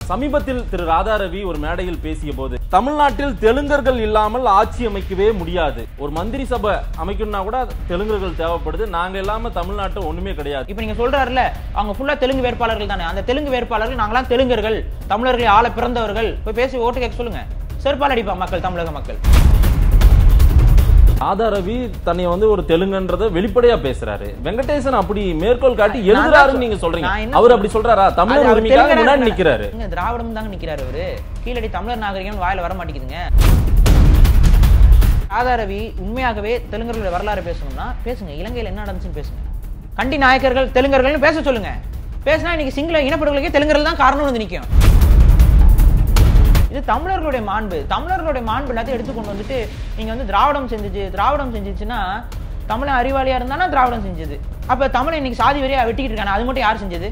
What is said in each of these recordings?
சமீபத்தில் திரு ராதாரவி ஒரு மேடையில் பேசிய போது தமிழ்நாட்டில் தெலுங்கர்கள் இல்லாமல் ஆட்சி அமைக்கவே முடியாது ஒரு மந்திரி சபை அமைக்கணும்னா கூட தெலுங்கர்கள் தேவைப்படுது நாங்க இல்லாம தமிழ்நாட்டு ஒண்ணுமே கிடையாது இப்போ நீங்க சொல்றாருல அவங்க ஃபுல்லா தெலுங்கு வேட்பாளர்கள் தானே அந்த தெலுங்கு வேட்பாளர்கள் நாங்களாம் தெலுங்கர்கள் தமிழர்களை ஆள பிறந்தவர்கள் போய் பேசி ஓட்டு கேட்க சொல்லுங்க செருப்பால் அடிப்பா மக்கள் தமிழக மக்கள் ராதாரவி தன்னை வந்து ஒரு தெலுங்குன்றத வெளிப்படையா பேசுறாரு வெங்கடேசன் அப்படி மேற்கோள் காட்டி நான் எழுதுறாருன்னு தான் நீங்க சொ- சொல்றீங்க நான் என்ன அவர் சொல்றேன்? அப்படி சொல்றாரா அது தமிழர் அவர் உரிமைக்காக தெலுங்கரா முன்னாடி இருந்தா- நிக்கிறாரு இங்க திராவிடம் தாங்க நிக்கிறாரு அவரு கீழடி தமிழர் நாகரிகம் வாயில வர மாட்டேங்குதுங்க ராதாரவி உண்மையாகவே தெலுங்கர்களுடைய வரலாறு பேசணும்னா பேசுங்க இலங்கையில் என்ன நடந்துச்சுன்னு பேசுங்க கண்டி நாயக்கர்கள் தெலுங்கர்கள்னு பேச சொல்லுங்க பேசினா இன்னைக்கு சிங்கள இனப்படுகொலைக்கே தெலுங்கர்கள் தான் காரணம் வந்து நிற்கும் இது தமிழர்களுடைய மாண்பு தமிழர்களுடைய மாண்பு எல்லாத்தையும் எடுத்து கொண்டு வந்துட்டு நீங்க வந்து திராவிடம் செஞ்சுச்சு திராவிடம் செஞ்சுச்சுன்னா தமிழன் அறிவாளியா இருந்தானா திராவிடம் செஞ்சது அப்ப தமிழை இன்னைக்கு சாதி வரியா வெட்டிக்கிட்டு இருக்கானே அது மட்டும் யார் செஞ்சது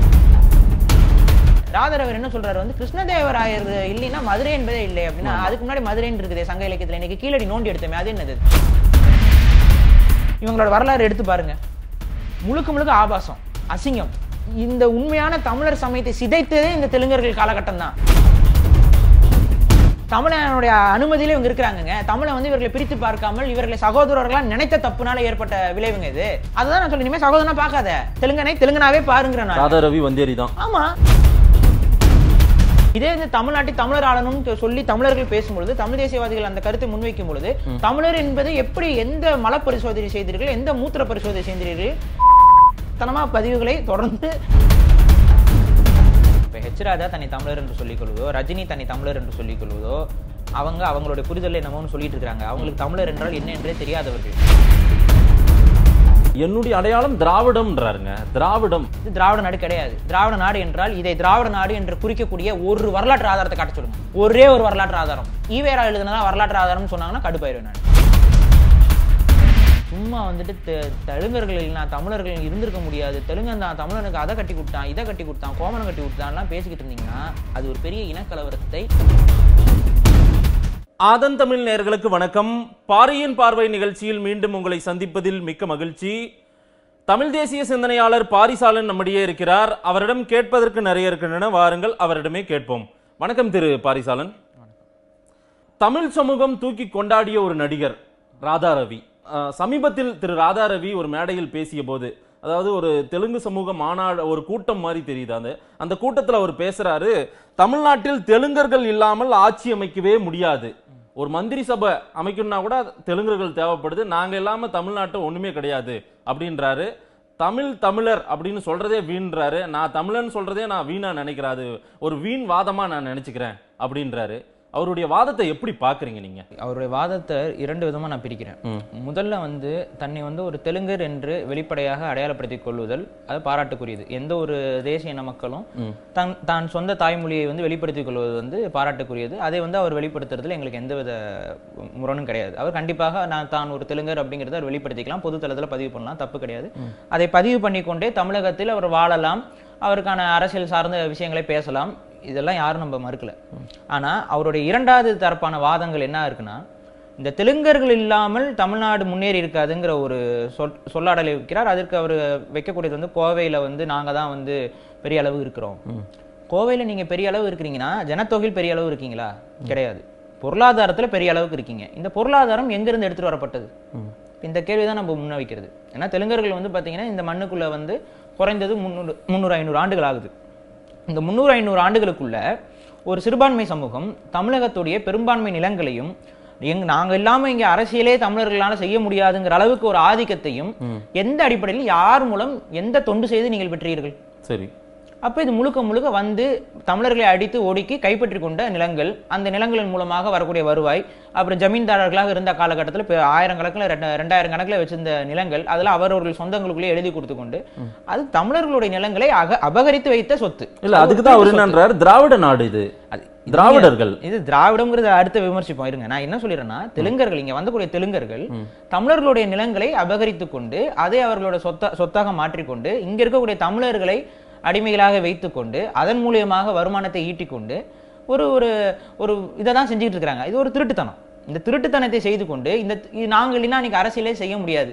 ராதரவர் என்ன சொல்றாரு வந்து கிருஷ்ணதேவராயர் இல்லைன்னா மதுரை என்பதே இல்லை அப்படின்னா அதுக்கு முன்னாடி மதுரைன்னு இருக்குதே சங்க இலக்கியத்துல இன்னைக்கு கீழடி நோண்டி எடுத்தோமே அது என்னது இவங்களோட வரலாறு எடுத்து பாருங்க முழுக்க முழுக்க ஆபாசம் அசிங்கம் இந்த உண்மையான தமிழர் சமயத்தை சிதைத்ததே இந்த தெலுங்கர்கள் காலகட்டம் தான் தமிழனுடைய அனுமதியில இவங்க இருக்கிறாங்கங்க தமிழை வந்து இவர்களை பிரித்து பார்க்காமல் இவர்களை சகோதரர்களா நினைத்த தப்புனால ஏற்பட்ட விளைவுங்க இது அதுதான் நான் சொல்லி இனிமே சகோதரனா பார்க்காத தெலுங்கனை தெலுங்கனாவே பாருங்கிற நான் ராதாரவி வந்தேரி தான் ஆமா இதே இந்த தமிழ்நாட்டை தமிழர் ஆளணும்னு சொல்லி தமிழர்கள் பேசும்பொழுது தமிழ் தேசியவாதிகள் அந்த கருத்தை முன்வைக்கும் பொழுது தமிழர் என்பது எப்படி எந்த மல பரிசோதனை செய்தீர்கள் எந்த மூத்திர பரிசோதனை செய்தீர்கள் தனமா பதிவுகளை தொடர்ந்து இப்போ ஹெச் ராஜா தன்னை தமிழர் என்று சொல்லிக் கொள்வதோ ரஜினி தன்னை தமிழர் என்று சொல்லிக் கொள்வதோ அவங்க அவங்களுடைய புரிதலை என்னமோன்னு சொல்லிட்டு இருக்காங்க அவங்களுக்கு தமிழர் என்றால் என்ன என்றே தெரியாதவர்கள் என்னுடைய அடையாளம் திராவிடம்ன்றாருங்க திராவிடம் இது திராவிட நாடு கிடையாது திராவிட நாடு என்றால் இதை திராவிட நாடு என்று குறிக்கக்கூடிய ஒரு வரலாற்று ஆதாரத்தை காட்ட சொல்லுங்க ஒரே ஒரு வரலாற்று ஆதாரம் ஈவேரா எழுதுனதா வரலாற்று ஆதாரம்னு சொன்னாங்கன்னா கடுப்பாயிருவேன் நான் சும்மா வந்துட்டு தெ- தெலுங்கர்கள் இல்லைனா தமிழர்கள் இருந்திருக்க முடியாது தெலுங்கன் தான் தமிழனுக்கு அதை கட்டி கொடுத்தான் இதை கட்டி கொடுத்தான் கோமனம் கட்டி கொடுத்தான்லாம் பேசிக்கிட்டு இருந்தீங்கன்னா அது ஒரு பெரிய இனக்கலவரத்தை ஆதன் தமிழ் நேயர்களுக்கு வணக்கம் பாரியின் பார்வை நிகழ்ச்சியில் மீண்டும் உங்களை சந்திப்பதில் மிக்க மகிழ்ச்சி தமிழ் தேசிய சிந்தனையாளர் பாரிசாலன் நம்மிடையே இருக்கிறார் அவரிடம் கேட்பதற்கு நிறைய இருக்கின்றன வாருங்கள் அவரிடமே கேட்போம் வணக்கம் திரு பாரிசாலன் தமிழ் சமூகம் தூக்கி கொண்டாடிய ஒரு நடிகர் ராதாரவி அஹ், சமீபத்தில் திரு ராதாரவி ஒரு மேடையில் பேசிய போது அதாவது ஒரு தெலுங்கு சமூக மாநாடு ஒரு கூட்டம் மாதிரி தெரியுது அந்த அந்த கூட்டத்தில் அவர் பேசுறாரு தமிழ்நாட்டில் தெலுங்கர்கள் இல்லாமல் ஆட்சி அமைக்கவே முடியாது ஒரு மந்திரி சபை அமைக்கணும்னா கூட தெலுங்கர்கள் தேவைப்படுது நாங்க இல்லாம தமிழ்நாட்டு ஒண்ணுமே கிடையாது அப்படின்றாரு தமிழ் தமிழர் அப்படின்னு சொல்றதே வீண்றாரு நான் தமிழன் சொல்றதே நான் வீணா நினைக்கிறேன் அது ஒரு வீண் வாதமா நான் நினைச்சுக்கிறேன் அப்படின்றாரு அவருடைய வாதத்தை எப்படி பாக்குறீங்க நீங்க அவருடைய வாதத்தை இரண்டு விதமா நான் பிரிக்கிறேன் ம். முதல்ல வந்து தன்னை வந்து ஒரு தெலுங்கர் என்று வெளிப்படையாக அடையாளப்படுத்திக் கொள்ளுதல் அது பாராட்டுக்குரியது எந்த ஒரு தேசிய இன மக்களும் ம். தன் தான் சொந்த தாய்மொழியை வந்து வெளிப்படுத்திக் கொள்வது வந்து பாராட்டுக்குரியது அதை வந்து அவர் வெளிப்படுத்துறதுல எங்களுக்கு எந்தவித முரணும் கிடையாது அவர் கண்டிப்பாக நான் தான் ஒரு தெலுங்கர் அப்படிங்கிறத அவர் வெளிப்படுத்திக்கலாம் பொது தளத்தில் பதிவு பண்ணலாம் தப்பு கிடையாது அதை பதிவு பண்ணிக்கொண்டே தமிழகத்தில் அவர் வாழலாம் அவருக்கான அரசியல் சார்ந்த விஷயங்களை பேசலாம் இதெல்லாம் யாரும் நம்ம மறுக்கல ஆனா அவருடைய இரண்டாவது தரப்பான வாதங்கள் என்ன இருக்குன்னா இந்த தெலுங்கர்கள் இல்லாமல் தமிழ்நாடு முன்னேறி இருக்காதுங்கிற ஒரு சொல் சொல்லாடலை வைக்கிறார் அதற்கு அவர் வைக்கக்கூடியது வந்து கோவையில வந்து நாங்க தான் வந்து பெரிய அளவு இருக்கிறோம் கோவையில நீங்க பெரிய அளவு இருக்கிறீங்கன்னா ஜனத்தொகையில் பெரிய அளவு இருக்கீங்களா கிடையாது பொருளாதாரத்துல பெரிய அளவுக்கு இருக்கீங்க இந்த பொருளாதாரம் எங்கிருந்து எடுத்துட்டு வரப்பட்டது இந்த கேள்வி தான் நம்ம முன்ன வைக்கிறது ஏன்னா தெலுங்கர்கள் வந்து பாத்தீங்கன்னா இந்த மண்ணுக்குள்ள வந்து குறைந்தது முந்நூறு முந்நூறு ஐநூறு ஆண்டுகள் ஆகுது இந்த முந்நூறு ஐநூறு ஆண்டுகளுக்குள்ள ஒரு சிறுபான்மை சமூகம் தமிழகத்துடைய பெரும்பான்மை நிலங்களையும் எங் நாங்க இல்லாம இங்க அரசியலே தமிழர்களால செய்ய முடியாதுங்கிற அளவுக்கு ஒரு ஆதிக்கத்தையும் எந்த அடிப்படையில் யார் மூலம் எந்த தொண்டு செய்து நீங்கள் பெற்றீர்கள் சரி அப்ப இது முழுக்க முழுக்க வந்து தமிழர்களை அடித்து ஒடுக்கி கைப்பற்றி கொண்ட நிலங்கள் அந்த நிலங்களின் மூலமாக வரக்கூடிய வருவாய் அப்புறம் ஜமீன்தாரர்களாக இருந்த காலகட்டத்தில் இப்போ ஆயிரம் கணக்கில் ரெண்டு ரெண்டாயிரம் கணக்கில் வச்சிருந்த நிலங்கள் அதில் அவரவர்கள் சொந்தங்களுக்குள்ளே எழுதி கொடுத்து கொண்டு அது தமிழர்களுடைய நிலங்களை அக அபகரித்து வைத்த சொத்து இல்ல அதுக்கு தான் அவர் என்னன்றாரு திராவிட நாடு இது அது திராவிடர்கள் இது திராவிடம்ங்கிறத அடுத்த விமர்சிப்போம் இருங்க நான் என்ன சொல்லிடுறேன்னா தெலுங்கர்கள் இங்க வந்தக்கூடிய தெலுங்கர்கள் தமிழர்களுடைய நிலங்களை அபகரித்து கொண்டு அதை அவர்களோட சொத்த சொத்தாக மாற்றிக்கொண்டு இங்க இருக்கக்கூடிய தமிழர்களை அடிமைகளாக வைத்துக்கொண்டு அதன் மூலியமாக வருமானத்தை ஈட்டிக்கொண்டு ஒரு ஒரு ஒரு இதை தான் செஞ்சுட்டு இருக்கிறாங்க இது ஒரு திருட்டுத்தனம் இந்த திருட்டுத்தனத்தை செய்து கொண்டு இந்த இது நாங்கள் இல்லைன்னா இன்னைக்கு அரசியலே செய்ய முடியாது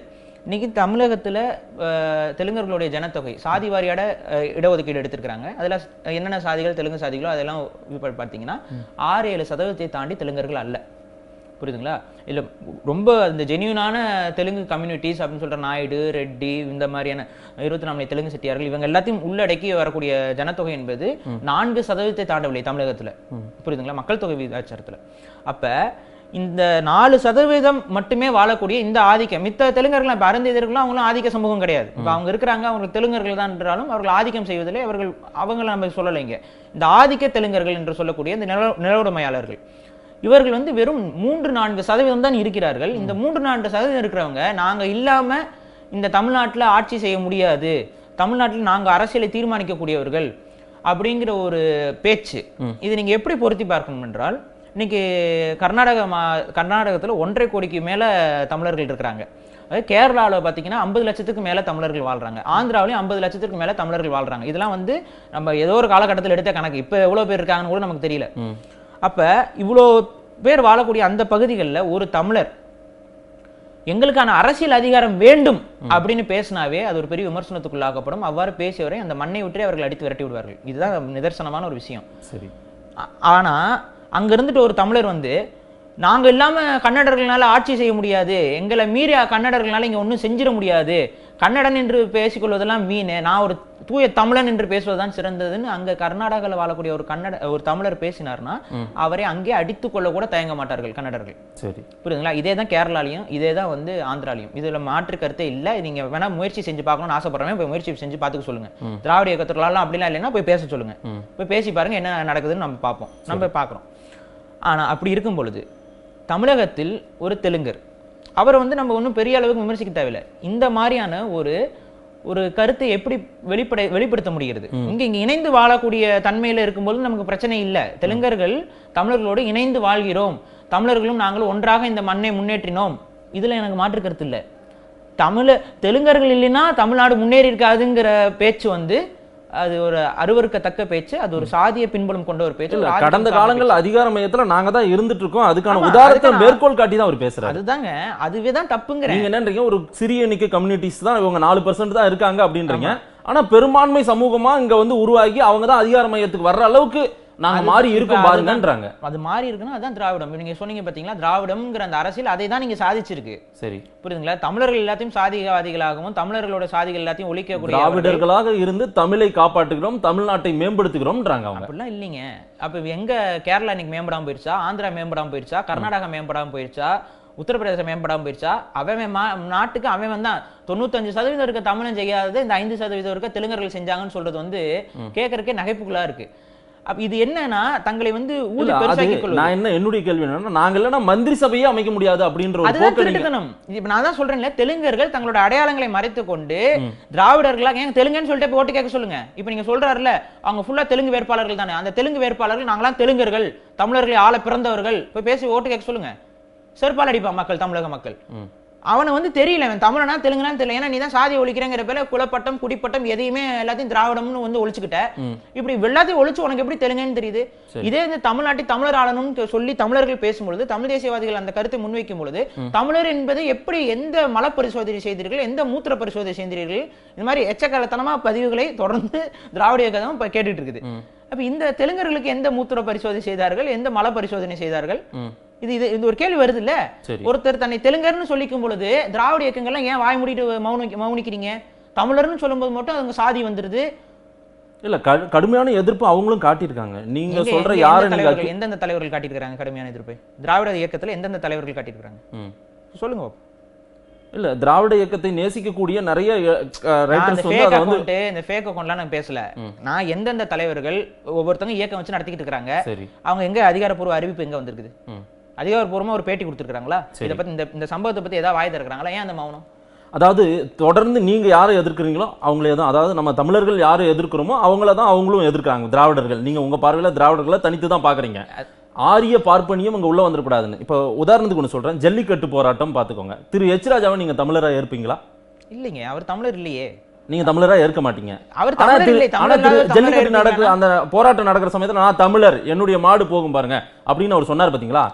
இன்னைக்கு தமிழகத்துல அஹ், தெலுங்கர்களுடைய ஜனத்தொகை சாதி வாரியான அஹ், இடஒதுக்கீடு எடுத்திருக்கிறாங்க அதுல என்னென்ன சாதிகள் தெலுங்கு சாதிகளோ அதெல்லாம் இப்ப பார்த்தீங்கன்னா ஆறு ஏழு சதவீதத்தை தாண்டி தெலுங்கர்கள் அல்ல புரியுதுங்களா இல்ல ரொம்ப இந்த ஜெனியூனான தெலுங்கு கம்யூனிட்டிஸ் அப்படின்னு சொல்ற நாயுடு ரெட்டி இந்த மாதிரியான இருபத்தி நாலு தெலுங்கு செட்டியார்கள் இவங்க எல்லாத்தையும் உள்ளடக்கி வரக்கூடிய ஜனத்தொகை என்பது நான்கு சதவீதத்தை தாண்டவில்லை தமிழகத்துல புரியுதுங்களா மக்கள் தொகை விகிதாச்சாரத்துல அப்ப இந்த நாலு சதவீதம் மட்டுமே வாழக்கூடிய இந்த ஆதிக்கம் மித்த தெலுங்கர்கள் இப்ப அருந்ததியர்களும் அவங்களும் ஆதிக்க சமூகம் கிடையாது இப்ப அவங்க இருக்கிறாங்க அவங்களுக்கு தெலுங்கர்கள் தான் என்றாலும் அவர்கள் ஆதிக்கம் செய்வதிலே அவர்கள் அவங்கள நம்ம சொல்லலைங்க இந்த ஆதிக்க தெலுங்கர்கள் என்று சொல்லக்கூடிய இந்த நில நிலவுடைமையாளர்கள் இவர்கள் வந்து வெறும் மூன்று நான்கு சதவீதம் தான் இருக்கிறார்கள் இந்த மூன்று நான்கு சதவீதம் இருக்கிறவங்க நாங்க இல்லாம இந்த தமிழ்நாட்டுல ஆட்சி செய்ய முடியாது தமிழ்நாட்டில் நாங்க அரசியலை தீர்மானிக்கக்கூடியவர்கள் அப்படிங்கிற ஒரு பேச்சு இது நீங்க எப்படி பொருத்தி பார்க்கணும் என்றால் இன்னைக்கு கர்நாடக மா கர்நாடகத்துல ஒன்றரை கோடிக்கு மேல தமிழர்கள் இருக்கிறாங்க அதே கேரளாவில் பார்த்தீங்கன்னா ஐம்பது லட்சத்துக்கு மேல தமிழர்கள் வாழ்றாங்க ஆந்திராவிலையும் ஐம்பது லட்சத்துக்கு மேல தமிழர்கள் வாழ்றாங்க இதெல்லாம் வந்து நம்ம ஏதோ ஒரு காலகட்டத்தில் எடுத்த கணக்கு இப்போ எவ்வளவு பேர் இருக்காங்கன்னு கூட நமக்கு தெரியல அப்ப இவ்வளோ பேர் வாழக்கூடிய அந்த பகுதிகளில் ஒரு தமிழர் எங்களுக்கான அரசியல் அதிகாரம் வேண்டும் அப்படின்னு பேசினாவே அது ஒரு பெரிய விமர்சனத்துக்குள்ளாக்கப்படும் அவ்வாறு பேசியவரை அந்த மண்ணை விட்டே அவர்கள் அடித்து விரட்டி விடுவார்கள் இதுதான் நிதர்சனமான ஒரு விஷயம் சரி ஆ- ஆனா அங்க இருந்துட்டு ஒரு தமிழர் வந்து நாங்க இல்லாம கன்னடர்களால ஆட்சி செய்ய முடியாது எங்களை மீறி கன்னடர்களால இங்க ஒண்ணும் செஞ்சிட முடியாது கன்னடன் என்று பேசிக்கொள்வதெல்லாம் மீன் நான் ஒரு தூய தமிழன் என்று பேசுவதுதான் சிறந்ததுன்னு அங்க கர்நாடகாவில் வாழக்கூடிய ஒரு கன்னட ஒரு தமிழர் பேசினார்னா அவரை அங்கே அடித்துக் கொள்ள கூட தயங்க மாட்டார்கள் கன்னடர்கள் சரி புரியுதுங்களா இதே தான் கேரளாலையும் இதே தான் வந்து ஆந்திராலையும் இதுல மாற்று கருத்தே இல்ல நீங்க வேணா முயற்சி செஞ்சு பார்க்கணும்னு ஆசைப்படுறவங்க போய் முயற்சி செஞ்சு பார்த்துக்க சொல்லுங்க திராவிட இயக்கத்துலாம் அப்படிலாம் இல்லைன்னா போய் பேச சொல்லுங்க போய் பேசி பாருங்க என்ன நடக்குதுன்னு நம்ம பார்ப்போம் நம்ம பார்க்குறோம் ஆனா அப்படி இருக்கும் பொழுது தமிழகத்தில் ஒரு தெலுங்கர் அவரை வந்து நம்ம ஒன்றும் பெரிய அளவுக்கு விமர்சிக்க தேவையில்லை இந்த மாதிரியான ஒரு ஒரு கருத்தை எப்படி வெளிப்படை வெளிப்படுத்த முடிகிறது இங்க இங்க இணைந்து வாழக்கூடிய தன்மையில இருக்கும்போது நமக்கு பிரச்சனை இல்லை தெலுங்கர்கள் தமிழர்களோடு இணைந்து வாழ்கிறோம் தமிழர்களும் நாங்களும் ஒன்றாக இந்த மண்ணை முன்னேற்றினோம் இதுல எனக்கு மாற்று கருத்து இல்லை தமிழ தெலுங்கர்கள் இல்லைன்னா தமிழ்நாடு முன்னேறி இருக்காதுங்கிற பேச்சு வந்து அது ஒரு அருவருக்கத்தக்க பேச்சு அது ஒரு சாதிய பின்புலம் கொண்ட ஒரு பேச்சு இல்ல ஒரு ஆதிக்கம் கடந்த சார்ந்த காலங்கள்ல அதிகார மையத்துல நாங்க தான் இருந்துட்டு இருக்கோம் அதுக்கான ஆமா, உதாரணத்தை அதுக்கு நான் மேற்கோள் காட்டி தான் அவர் பேச்சு. பேசுறாரு அதுதாங்க அதுவே தான் தப்புங்கிறேன் நீங்க என்னன்றீங்க ஒரு சிறிய எண்ணிக்கை கம்யூனிட்டிஸ் தான் இவங்க நாலு பர்சன்ட் தான் இருக்காங்க அப்படின்றீங்க ஆனா பெரும்பான்மை சமூகமா இங்க வந்து உருவாகி அவங்க தான் அதிகார மையத்துக்கு வர்ற அளவுக்கு நாங்க அது மாறி இப்ப இருக்கோம் அதுதான். பாருங்கன்றாங்க அது மாறி இருக்குன்னா அதான் திராவிடம் இப்ப நீங்க சொன்னீங்க பாத்தீங்களா திராவிடம்ங்கிற அந்த அரசியல் அதை தான் நீங்க சாதிச்சிருக்கு சரி புரியுதுங்களா தமிழர்கள் எல்லாத்தையும் சாதிகவாதிகளாகவும் தமிழர்களோட சாதிகள் எல்லாத்தையும் ஒழிக்கக்கூடிய திராவிடர்களாக இருந்து தமிழை காப்பாற்றுகிறோம் தமிழ்நாட்டை மேம்படுத்துகிறோம்ன்றாங்க அவங்க அப்படிலாம் இல்லைங்க அப்ப எங்க கேரளா இன்னைக்கு மேம்படாம போயிருச்சா ஆந்திரா மேம்படாம போயிருச்சா கர்நாடகா மேம்படாம போயிருச்சா உத்தரப்பிரதேசம் மேம்படாம போயிருச்சா அவன் மா- நாட்டுக்கு அவன் தான் தொண்ணூத்தஞ்சு சதவீதம் இருக்க தமிழன் செய்யாதது இந்த ஐந்து சதவீதம் இருக்க தெலுங்கர்கள் செஞ்சாங்கன்னு சொல்றது வந்து கேட்கறதுக்கே நகைப்புகளா இருக்கு அப்ப இது என்னன்னா தங்களை வந்து ஊதி இல்ல, அது பெருசாக்கி கொள்வது நான் என்ன என்னுடைய கேள்வி என்னன்னா நாங்க இல்லைன்னா மந்திரி சபையே அமைக்க முடியாது அப்படின்ற ஒரு அதுதான் போக்கு நீங்க திருட்டுத்தனம் இப்ப நான் தான் சொல்றேன்ல தெலுங்கர்கள் தங்களோட அடையாளங்களை மறைத்துக் கொண்டு திராவிடர்களா ஏன் தெலுங்குன்னு சொல்லிட்டு இப்ப ஓட்டு கேட்க சொல்லுங்க இப்ப நீங்க சொல்றாருல அவங்க ஃபுல்லா தெலுங்கு வேட்பாளர்கள் தானே அந்த தெலுங்கு வேட்பாளர்கள் நாங்களாம் தெலுங்கர்கள் தமிழர்களை ஆள பிறந்தவர்கள் போய் பேசி ஓட்டு கேட்க சொல்லுங்க செருப்பால் அடிப்பான் மக்கள் தமிழக மக்கள் ம். அவனை வந்து தெரியல அவன் தமிழனா தெலுங்குனா தெரியல ஏன்னா நீ தான் சாதி ஒழிக்கிறங்கிற பேர்ல குலப்பட்டம் குடிப்பட்டம் எதையுமே எல்லாத்தையும் திராவிடம்னு வந்து ஒழிச்சுக்கிட்ட இப்படி எல்லாத்தையும் ஒழிச்சு உனக்கு எப்படி தெலுங்குன்னு தெரியுது இதே இந்த தமிழ்நாட்டை தமிழர் ஆளணும்னு சொல்லி தமிழர்கள் பேசும்பொழுது தமிழ் தேசியவாதிகள் அந்த கருத்தை முன்வைக்கும் பொழுது தமிழர் என்பது எப்படி எந்த மல பரிசோதனை செய்தீர்கள் எந்த மூத்திர பரிசோதனை செய்தீர்கள் இந்த மாதிரி எச்சக்காலத்தனமா பதிவுகளை தொடர்ந்து திராவிட இயக்கம் இப்ப கேட்டுட்டு இருக்குது அப்ப இந்த தெலுங்கர்களுக்கு எந்த மூத்திர பரிசோதனை செய்தார்கள் எந்த மல பரிசோதனை செய்தார்கள் ம். இது இது இது ஒரு கேள்வி வருது இல்ல சரி ஒருத்தர் தன்னை தெலுங்கர்னு சொல்லிக்கும் பொழுது திராவிட இயக்கங்கள்லாம் ஏன் வாய் மூடிட்டு மௌனி மௌனிக்கிறீங்க தமிழர்னு சொல்லும்போது மட்டும் அவங்க சாதி வந்துருது இல்ல கடு- கடுமையான எதிர்ப்பு அவங்களும் காட்டியிருக்காங்க நீங்க எங்க- சொல்ற எங்க- யாரு எந்த நீங்க தலைவர்கள் எந்தெந்த தலைவர்கள் காட்டியிருக்காங்க கடுமையான எதிர்ப்பு திராவிட இயக்கத்துல எந்தெந்த தலைவர்கள் காட்டியிருக்காங்க ம். சொல்லுங்க பாப்போம். இல்ல திராவிட இயக்கத்தை நேசிக்கக்கூடிய நிறைய நான் ரைட்டர்ஸ் இந்த வந்து fake அதை வந்து account, இந்த fake accountலாம் நான் பேசல நான் எந்தெந்த தலைவர்கள் ஒவ்வொருத்தவங்க இயக்கம் வச்சு நடத்திக்கிட்டு இருக்காங்க சரி அவங்க எங்க அதிகாரப்பூர்வ அறிவிப்பு எங்க வந்திருக்குது ம். அதிகாரப்பூர்வமா ஒரு பேட்டி கொடுத்துருக்காங்களா இதை பத்தி இந்த இந்த சம்பவத்தை பத்தி ஏதாவது வாய் திறக்கிறாங்களா ஏன் அந்த மௌனம் அதாவது தொடர்ந்து நீங்க யாரை எதிர்க்கிறீங்களோ அவங்களே தான் அதாவது நம்ம தமிழர்கள் யாரை எதிர்க்கிறோமோ அவங்கள தான் அவங்களும் எதிர்க்கிறாங்க திராவிடர்கள் நீங்க உங்க பார்வையில திராவிடர்களை தனித்து தான் பாக்குறீங்க ஆரிய பார்ப்பனியம் இங்க உள்ள வந்துடக்கூடாதுன்னு இப்போ உதாரணத்துக்கு ஒன்று சொல்றேன் ஜல்லிக்கட்டு போராட்டம் பார்த்துக்கோங்க திரு எச் ராஜாவை நீங்க தமிழரா ஏற்பீங்களா இல்லைங்க அவர் தமிழர் இல்லையே நீங்க தமிழரா ஏற்க மாட்டீங்க அவர் ஆனா தமிழர் திரு- இல்லை ஆனா தமிழர் திரு இல்லாத தமிழரை ஜல்லிக்கட்டு நடக்குற ஏற்பீங்களா? அந்த போராட்டம் நடக்கிற சமயத்துல நான் தமிழர் என்னுடைய மாடு போகும் பாருங்க அப்படின்னு அவர் சொன்னார் பாத்தீங்களா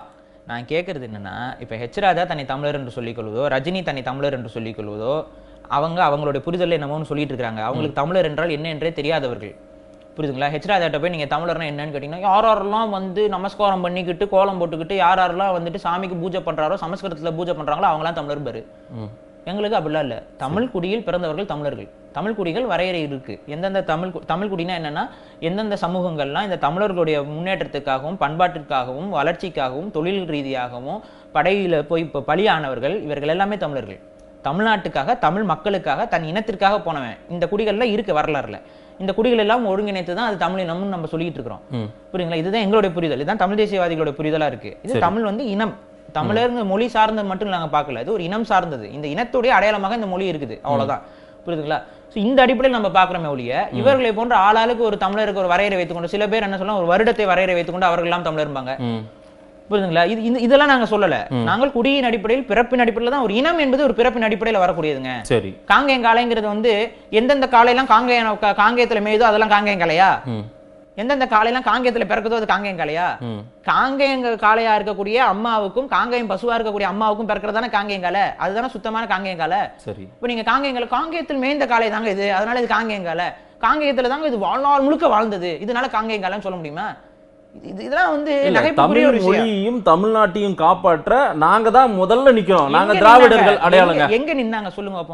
நான் கேட்கறது என்னன்னா இப்போ ஹெச் ராஜா தன்னை தமிழர் என்று சொல்லிக் கொள்வதோ ரஜினி தன்னை தமிழர் என்று சொல்லிக் கொள்வதோ அவங்க அவங்களுடைய புரிதல் என்னமோன்னு சொல்லிட்டு இருக்காங்க அவங்களுக்கு தமிழர் என்றால் என்ன என்றே தெரியாதவர்கள் புரியுதுங்களா ஹெச் ராஜாட்ட போய் நீங்க தமிழர்னா என்னன்னு கேட்டீங்கன்னா யார் யாரெல்லாம் வந்து நமஸ்காரம் பண்ணிக்கிட்டு கோலம் போட்டுக்கிட்டு யார் யாரெல்லாம் வந்துட்டு சாமிக்கு பூஜை பண்றாரோ சமஸ்கிருதத்துல பூஜை பண்றாங்களோ அவங்களாம் தமிழர் பாரு ம். எங்களுக்கு அப்படிலாம் இல்ல தமிழ் குடியில் பிறந்தவர்கள் தமிழர்கள் தமிழ் குடிகள் வரையறை இருக்கு எந்தெந்த தமிழ் கு- தமிழ் குடினா என்னன்னா எந்தெந்த சமூகங்கள்லாம் இந்த தமிழர்களுடைய முன்னேற்றத்துக்காகவும் பண்பாட்டிற்காகவும் வளர்ச்சிக்காகவும் தொழில் ரீதியாகவும் படையில போய் இப்போ பலியானவர்கள் இவர்கள் எல்லாமே தமிழர்கள் தமிழ்நாட்டுக்காக தமிழ் மக்களுக்காக தன் இனத்திற்காக போனவன் இந்த குடிகள்ல இருக்கு வரலாறுல இந்த குடிகள் எல்லாம் ஒருங்கிணைத்து தான் அது தமிழ் இனம்னு நம்ம சொல்லிட்டு இருக்கிறோம் ம். புரியுங்களா இதுதான் எங்களுடைய புரிதல் இதுதான் தமிழ் தேசியவாதிகளோட புரிதலா இருக்கு இது தமிழ் வந்து இனம் தமிழருங்க மொழி சார்ந்தது மட்டும் நாங்க பார்க்கல இது ஒரு இனம் சார்ந்தது இந்த இனத்துடைய அடையாளமாக இந்த மொழி இருக்குது அவ்வளவுதான் புரியுதுங்களா ஸோ இந்த அடிப்படையில் நம்ம பார்க்குறோமே ஒழிய இவர்களை போன்ற ஆளாளுக்கு ஒரு தமிழருக்கு ஒரு வரையறை வைத்துக்கொண்டு சில பேர் என்ன சொல்லலாம் ஒரு வருடத்தை வரையறை வைத்துக்கொண்டு அவர்கள் எல்லாம் தமிழர்பாங்க ம். புரியுதுங்களா இது இந்த- இதெல்லாம் நாங்க சொல்லல நாங்கள் குடியின் அடிப்படையில் பிறப்பின் அடிப்படையில் தான் ஒரு இனம் என்பது ஒரு பிறப்பின் அடிப்படையில் வரக்கூடியதுங்க சரி காங்கேயம் காளைங்கிறது வந்து எந்தெந்த காளையெல்லாம் காங்கேயம் கா- காங்கேயத்துல மேயுதோ அதெல்லாம் காங்கேயம் காளையா ம். எந்தெந்த காளையெல்லாம் காங்கேயத்துல பிறக்குதோ அது காங்கேயம் காளையா ம். காங்கேயங்க காளையா இருக்கக்கூடிய அம்மாவுக்கும் காங்கேயம் பசுவா இருக்கக்கூடிய அம்மாவுக்கும் பிறக்கிறதானே காங்கேயம் காலை அதுதானே சுத்தமான காங்கேயம் காலை சரி இப்போ நீங்க காங்கேயங்கால காங்கேயத்தில் மேய்ந்த காளை தாங்க இது அதனால இது காங்கேயங்கால காங்கேயத்துல தாங்க இது வாழ்நாள் முழுக்க வாழ்ந்தது இதனால காங்கேயங்காலன்னு சொல்ல முடியுமா இது- இது- இதெல்லாம் வந்து இல்ல நகைப்புக்குரிய தமிழ் ஒரு விஷயம் மொழியையும் தமிழ்நாட்டையும் காப்பாற்ற நாங்க தான் முதல்ல நிக்கிறோம் நாங்க எங்க திராவிடர்கள் நின்னாங்க? அடையாளங்க எங்க- எங்க நின்னாங்க சொல்லுங்க அப்போ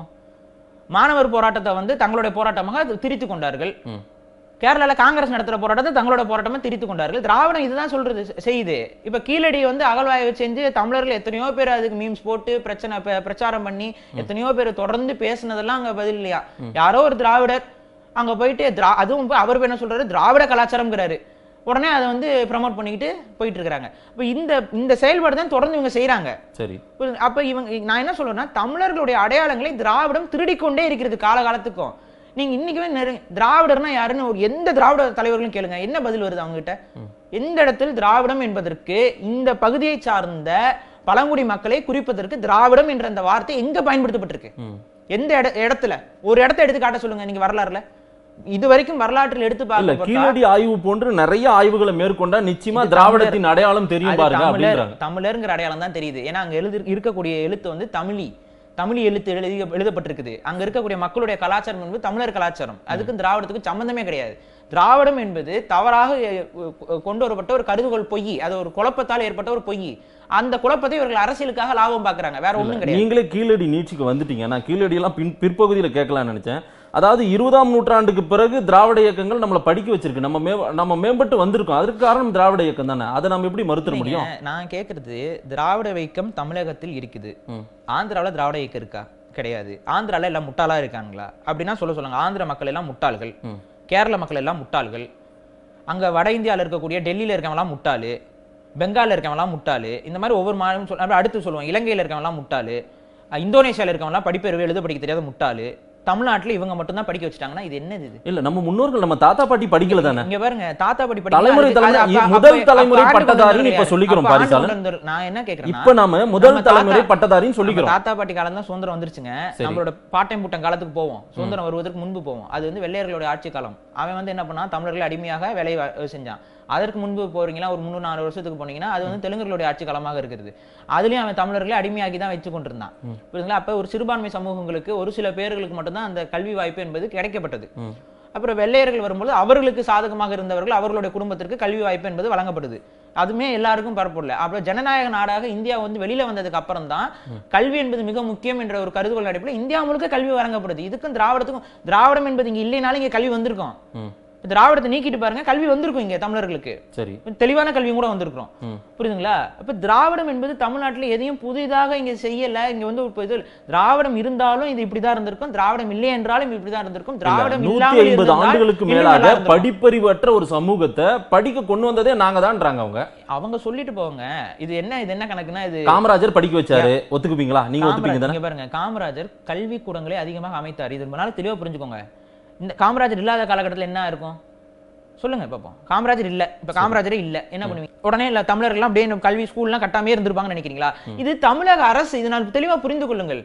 மாணவர் போராட்டத்தை வந்து தங்களுடைய போராட்டமாக அது திரித்து கொண்டார்கள் ம். கேரளால காங்கிரஸ் நடத்துற போராட்டத்தை தங்களோட போராட்டமா திரித்து கொண்டார்கள் திராவிடம் இதுதான் சொல்றது செ- செய்யுது இப்ப கீழடி வந்து அகழ்வாய்வு செஞ்சு தமிழர்கள் எத்தனையோ பேர் அதுக்கு மீம்ஸ் போட்டு பிரச்சனை ப- பிரச்சாரம் பண்ணி எத்தனையோ பேர் தொடர்ந்து பேசுனதெல்லாம் அங்க பதில் இல்லையா யாரோ ஒரு திராவிடர் அங்க போயிட்டு திரா அதுவும் போய் அவர் என்ன சொல்றாரு திராவிட கலாச்சாரம்ங்கிறாரு உடனே அதை வந்து ப்ரமோட் பண்ணிக்கிட்டு போயிட்டு இருக்காங்க இப்போ இந்த இந்த செயல்பாடு தான் தொடர்ந்து இவங்க செய்றாங்க சரி புரியுது? அப்ப இவங்க நான் என்ன சொல்றேன்னா தமிழர்களுடைய அடையாளங்களை திராவிடம் திருடிக்கொண்டே இருக்கிறது காலகாலத்துக்கும் நீங்க இன்னைக்குமே நெரு- திராவிடர்னா யாருன்னு ஒரு எந்த திராவிட தலைவர்களும் கேளுங்க என்ன பதில் வருது அவங்க கிட்ட எந்த இடத்தில் திராவிடம் என்பதற்கு இந்த பகுதியை சார்ந்த பழங்குடி மக்களை குறிப்பதற்கு திராவிடம் என்ற அந்த வார்த்தை எங்க பயன்படுத்தப்பட்டிருக்கு ம். எந்த இட இடத்துல ஒரு இடத்த எடுத்து காட்ட சொல்லுங்க நீங்க வரலாறுல இது வரைக்கும் வரலாற்றில் எடுத்து இல்ல பார்க்கப்பட்டா கீழடி ஆய்வு போன்று நிறைய ஆய்வுகளை மேற்கொண்டா நிச்சயமா திராவிடத்தின் அடையாளம் தெரியும் அது பாருங்க தமிழர் அப்படின்றாங்க தமிழருங்கிற அடையாளம் தான் தெரியுது ஏன்னா அங்க எழுதி இருக்கக்கூடிய எழுத்து வந்து தமிழி தமிழ் எழுத்து எழுதி எழுதப்பட்டிருக்குது அங்க இருக்கக்கூடிய மக்களுடைய கலாச்சாரம் என்பது தமிழர் கலாச்சாரம் அதுக்கும் திராவிடத்துக்கும் சம்பந்தமே கிடையாது திராவிடம் என்பது தவறாக அஹ், கொ- கொண்டு வரப்பட்ட ஒரு கருதுகோள் பொய் அது ஒரு குழப்பத்தால் ஏற்பட்ட ஒரு பொய் அந்த குழப்பத்தை இவர்கள் அரசியலுக்காக லாபம் பார்க்கறாங்க வேற ஒண்ணும் கிடையாது நீங்களே கீழடி நீட்சிக்கு வந்துட்டீங்க நான் கீழடி எல்லாம் பின் பிற்பகுதியில கேட்கலாம்னு நினைச்சேன் அதாவது இருபதாம் நூற்றாண்டுக்கு பிறகு திராவிட இயக்கங்கள் நம்மளை படிக்க வச்சிருக்கு நம்ம மே நம்ம மேம்பட்டு வந்திருக்கோம் அதுக்கு காரணம் திராவிட இயக்கம் தானே அதை நம்ம எப்படி மறுத்துட முடியும் இல்லைங்க, நான் கேக்குறது திராவிட இயக்கம் தமிழகத்தில் இருக்குது ம். ஆந்திராவுல திராவிட இயக்கம் இருக்கா கிடையாது ஆந்திரால எல்லாம் முட்டாளா இருக்காங்களா அப்படின்னா சொல்ல சொல்லுங்க ஆந்திர மக்கள் எல்லாம் முட்டாள்கள் ம். கேரள மக்கள் எல்லாம் முட்டாள்கள் அங்க வட இந்தியால இருக்கக்கூடிய டெல்லியில இருக்கவங்கலாம் முட்டாளு பெங்கால்ல இருக்கவங்கலாம் முட்டாளு இந்த மாதிரி ஒவ்வொரு மாநிலம் சொல் அப்புறம் அடுத்து சொல்லுவோம் இலங்கையில இருக்கவங்கலாம் முட்டாளு அஹ் இந்தோனேஷியால இருக்கவங்கலாம் படிப்பறிவு எழுத படிக்க தெரியாத முட்டாளு தமிழ்நாட்டுல இவங்க மட்டும் தான் படிக்க வச்சுட்டாங்கன்னா இது என்னது இது இல்ல நம்ம முன்னோர்கள் நம்ம தாத்தா பாட்டி படிக்கல தானே இங்க பாருங்க தாத்தா படி தலைமுறை தலைமுறை முதல் தலைமுறை பட்டதாரின்னு இப்ப சொல்லிக்கிறோம் பாரிசாலன். நான் என்ன கேக்குறேன் இப்ப நாம முதல் நம்ம தலைமுறை தாத்தா- பட்டதாரின்னு நம்ம சொல்லிக்கிறோம் தாத்தா பாட்டி காலம் தான் சுதந்திரம் வந்துருச்சுங்க சரி. நம்மளோட பாட்டையும் பூட்டம் காலத்துக்கு போவோம் சுதந்திரம் வருவதற்கு முன்பு போவோம் அது வந்து வெள்ளையர்களுடைய ஆட்சி காலம் அவன் வந்து என்ன பண்ணா தமிழர்களை அடிமையாக வேலை வா- செஞ்சான் அதற்கு முன்பு போறீங்களா ஒரு முந்நூறு நாலு வருஷத்துக்கு போனீங்கன்னா அது வந்து தெலுங்கர்களுடைய ஆட்சி காலமாக இருக்கிறது அதுலயும் அவன் தமிழர்களை அடிமையாக்கி தான் வச்சு கொண்டிருந்தான் புரியுதுங்களா அப்ப ஒரு சிறுபான்மை சமூகங்களுக்கு ஒரு சில பேர்களுக்கு மட்டும்தான் அந்த கல்வி வாய்ப்பு என்பது கிடைக்கப்பட்டது ம். அப்புறம் வெள்ளையர்கள் வரும்போது அவர்களுக்கு சாதகமாக இருந்தவர்கள் அவர்களுடைய குடும்பத்திற்கு கல்வி வாய்ப்பு என்பது வழங்கப்படுது அதுமே எல்லாருக்கும் பரப்படல அப்புறம் ஜனநாயக நாடாக இந்தியா வந்து வெளியில வந்ததுக்கு அப்புறம் தான் கல்வி என்பது மிக முக்கியம் என்ற ஒரு கருதுகோள் அடிப்படையில் இந்தியா முழுக்க கல்வி வழங்கப்படுது இதுக்கும் திராவிடத்துக்கும் திராவிடம் என்பது இங்க இல்லைனாலும் இங்க கல்வி வந்திருக்கும் ம். இப்ப திராவிடத்தை நீக்கிட்டு பாருங்க கல்வி வந்திருக்கும் இங்க தமிழர்களுக்கு சரி தெளிவான கல்வியும் கூட வந்திருக்கிறோம் ம். புரியுதுங்களா அப்ப திராவிடம் என்பது தமிழ்நாட்டுல எதையும் புதிதாக இங்க செய்யல இங்க வந்து இப்போ இது திராவிடம் இருந்தாலும் இது இப்படிதான் இருந்திருக்கும் திராவிடம் இல்லை என்றாலும் இப்படிதான் இருந்திருக்கும் திராவிடம் நூத்தி இல்லாமல் ஐம்பது இருந்திருந்தால் ஆண்டுகளுக்கு இன்னும் நல்லா மேலாக இருந்திருக்கும். படிப்பறிவற்ற ஒரு சமூகத்தை படிக்க கொண்டு வந்ததே நாங்க தான்றாங்க அவங்க அவங்க சொல்லிட்டு போவாங்க இது என்ன இது என்ன கணக்குன்னா இது காமராஜர் படிக்க வச்சாரு ஒத்துக்குப்பீங்களா நீங்க ஒத்துப்பீங்க காமராஜர் தானே இங்க பாருங்க காமராஜர் கல்வி கூடங்களை அதிகமாக அமைத்தார் இது ரொம்ப நாள் தெளிவா புரிஞ்சுக்கோங்க இந்த காமராஜர் இல்லாத காலகட்டத்துல என்ன இருக்கும் சொல்லுங்க பாப்போம் காமராஜர் இல்ல இப்ப காமராஜரே இல்ல என்ன பண்ணுவீங்க உடனே இல்ல தமிழர்கள் அப்படியே நம்ம கல்வி ஸ்கூல்லாம் கட்டாமே இருந்திருப்பாங்கன்னு நினைக்கிறீங்களா இது தமிழக அரசு இது நான் தெளிவா புரிந்து கொள்ளுங்கள்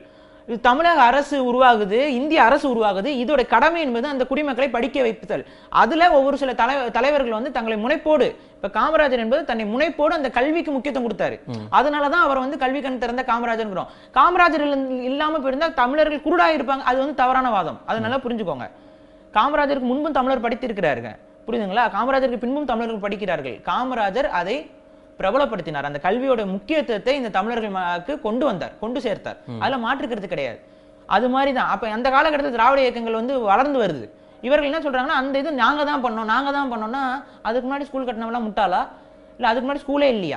இது தமிழக அரசு உருவாகுது இந்திய அரசு உருவாகுது இதோட கடமை என்பது அந்த குடிமக்களை படிக்க வைப்புதல் அதுல ஒவ்வொரு சில தலை தலைவர்கள் வந்து தங்களை முனைப்போடு இப்ப காமராஜர் என்பது தன்னை முனைப்போடு அந்த கல்விக்கு முக்கியத்துவம் கொடுத்தாரு அதனாலதான் அவர் வந்து கல்வி கண் திறந்த காமராஜர்ங்கிறோம் காமராஜர் இல்ல- இல்லாம போயிருந்தா தமிழர்கள் குருடா இருப்பாங்க அது வந்து தவறான வாதம் அது நல்லா புரிஞ்சுக்கோங்க காமராஜருக்கு முன்பும் தமிழர் படித்திருக்கிறாருங்க புரியுதுங்களா காமராஜருக்கு பின்பும் தமிழர்கள் படிக்கிறார்கள் காமராஜர் அதை பிரபலப்படுத்தினார் அந்த கல்வியோட முக்கியத்துவத்தை இந்த தமிழர்களுக்கு கொண்டு வந்தார் கொண்டு சேர்த்தார் அதுல மாற்றுக்கிறது கிடையாது அது மாதிரி தான் அப்ப அந்த காலகட்டத்தில் திராவிட இயக்கங்கள் வந்து வளர்ந்து வருது இவர்கள் என்ன சொல்றாங்கன்னா அந்த இது நாங்க தான் பண்ணோம் நாங்க தான் பண்ணோம்னா அதுக்கு முன்னாடி ஸ்கூல் கட்டினவெல்லாம் முட்டாளா இல்ல அதுக்கு முன்னாடி ஸ்கூலே இல்லையா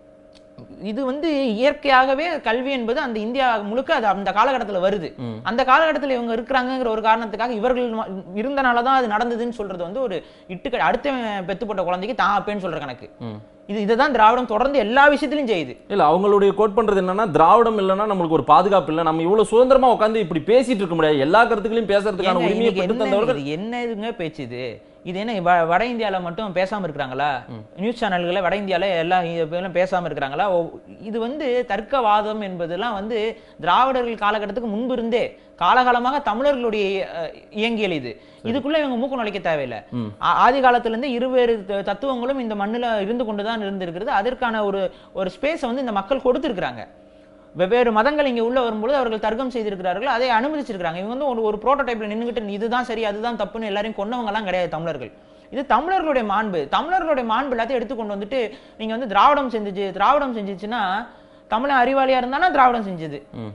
இது வந்து இயற்கையாகவே கல்வி என்பது அந்த இந்தியா முழுக்க அது அந்த காலகட்டத்துல வருது அந்த காலகட்டத்துல இவங்க இருக்கிறாங்கங்கிற ஒரு காரணத்துக்காக இவர்கள் ம- இருந்தனால தான் அது நடந்ததுன்னு சொல்றது வந்து ஒரு இட்டுக்க அடுத்த பெத்து போட்ட குழந்தைக்கு தான் அப்பேன்னு சொல்ற கணக்கு இது இதுதான் திராவிடம் தொடர்ந்து எல்லா விஷயத்திலும் செய்யுது இல்ல அவங்களுடைய கோட் பண்றது என்னன்னா திராவிடம் இல்லைன்னா நம்மளுக்கு ஒரு பாதுகாப்பு இல்லை நம்ம இவ்வளவு சுதந்திரமா உட்காந்து இப்படி பேசிட்டு இருக்க முடியாது எல்லா கருத்துக்களையும் பேசுறதுக்கான ஏங்க, உரிமையை இன்னைக்கு பெற்று என்ன தந்தவர்கள் இது என்ன இதுங்க பேச்சு இது இது என்ன வ- வட இந்தியால மட்டும் பேசாம இருக்கிறாங்களா நியூஸ் சேனல்களை வட இந்தியால எல்லாம் இ- எல்லாம் பேசாம இருக்கிறாங்களா ஓ- இது வந்து தர்க்கவாதம் என்பதெல்லாம் வந்து திராவிடர்கள் காலகட்டத்துக்கு முன்பு இருந்தே காலகாலமாக தமிழர்களுடைய அஹ், இயங்கியல் இது இதுக்குள்ள இவங்க மூக்கு நுழைக்க தேவையில்லை ஆ- ஆதி காலத்துல இருந்து இருவேறு த- தத்துவங்களும் இந்த மண்ணுல இருந்து கொண்டுதான் இருந்திருக்கிறது அதற்கான ஒரு ஒரு ஸ்பேஸை வந்து இந்த மக்கள் கொடுத்திருக்கிறாங்க வெவ்வேறு மதங்கள் இங்க உள்ள வரும்பொழுது அவர்கள் தர்க்கம் செய்திருக்கிறார்கள் அதை அனுமதிச்சிருக்காங்க இவங்க வந்து ஒரு ஒரு ப்ரோட்டோடைப்ல நின்னுகிட்டு இதுதான் சரி அதுதான் தப்புன்னு எல்லாரையும் கொன்னவங்க எல்லாம் கிடையாது தமிழர்கள் இது தமிழர்களுடைய மாண்பு தமிழர்களுடைய மாண்பு எல்லாத்தையும் எடுத்து கொண்டு வந்துட்டு நீங்க வந்து திராவிடம் செஞ்சுச்சு திராவிடம் செஞ்சுச்சுன்னா தமிழன் அறிவாளியா இருந்தானா திராவிடம் செஞ்சது ம்.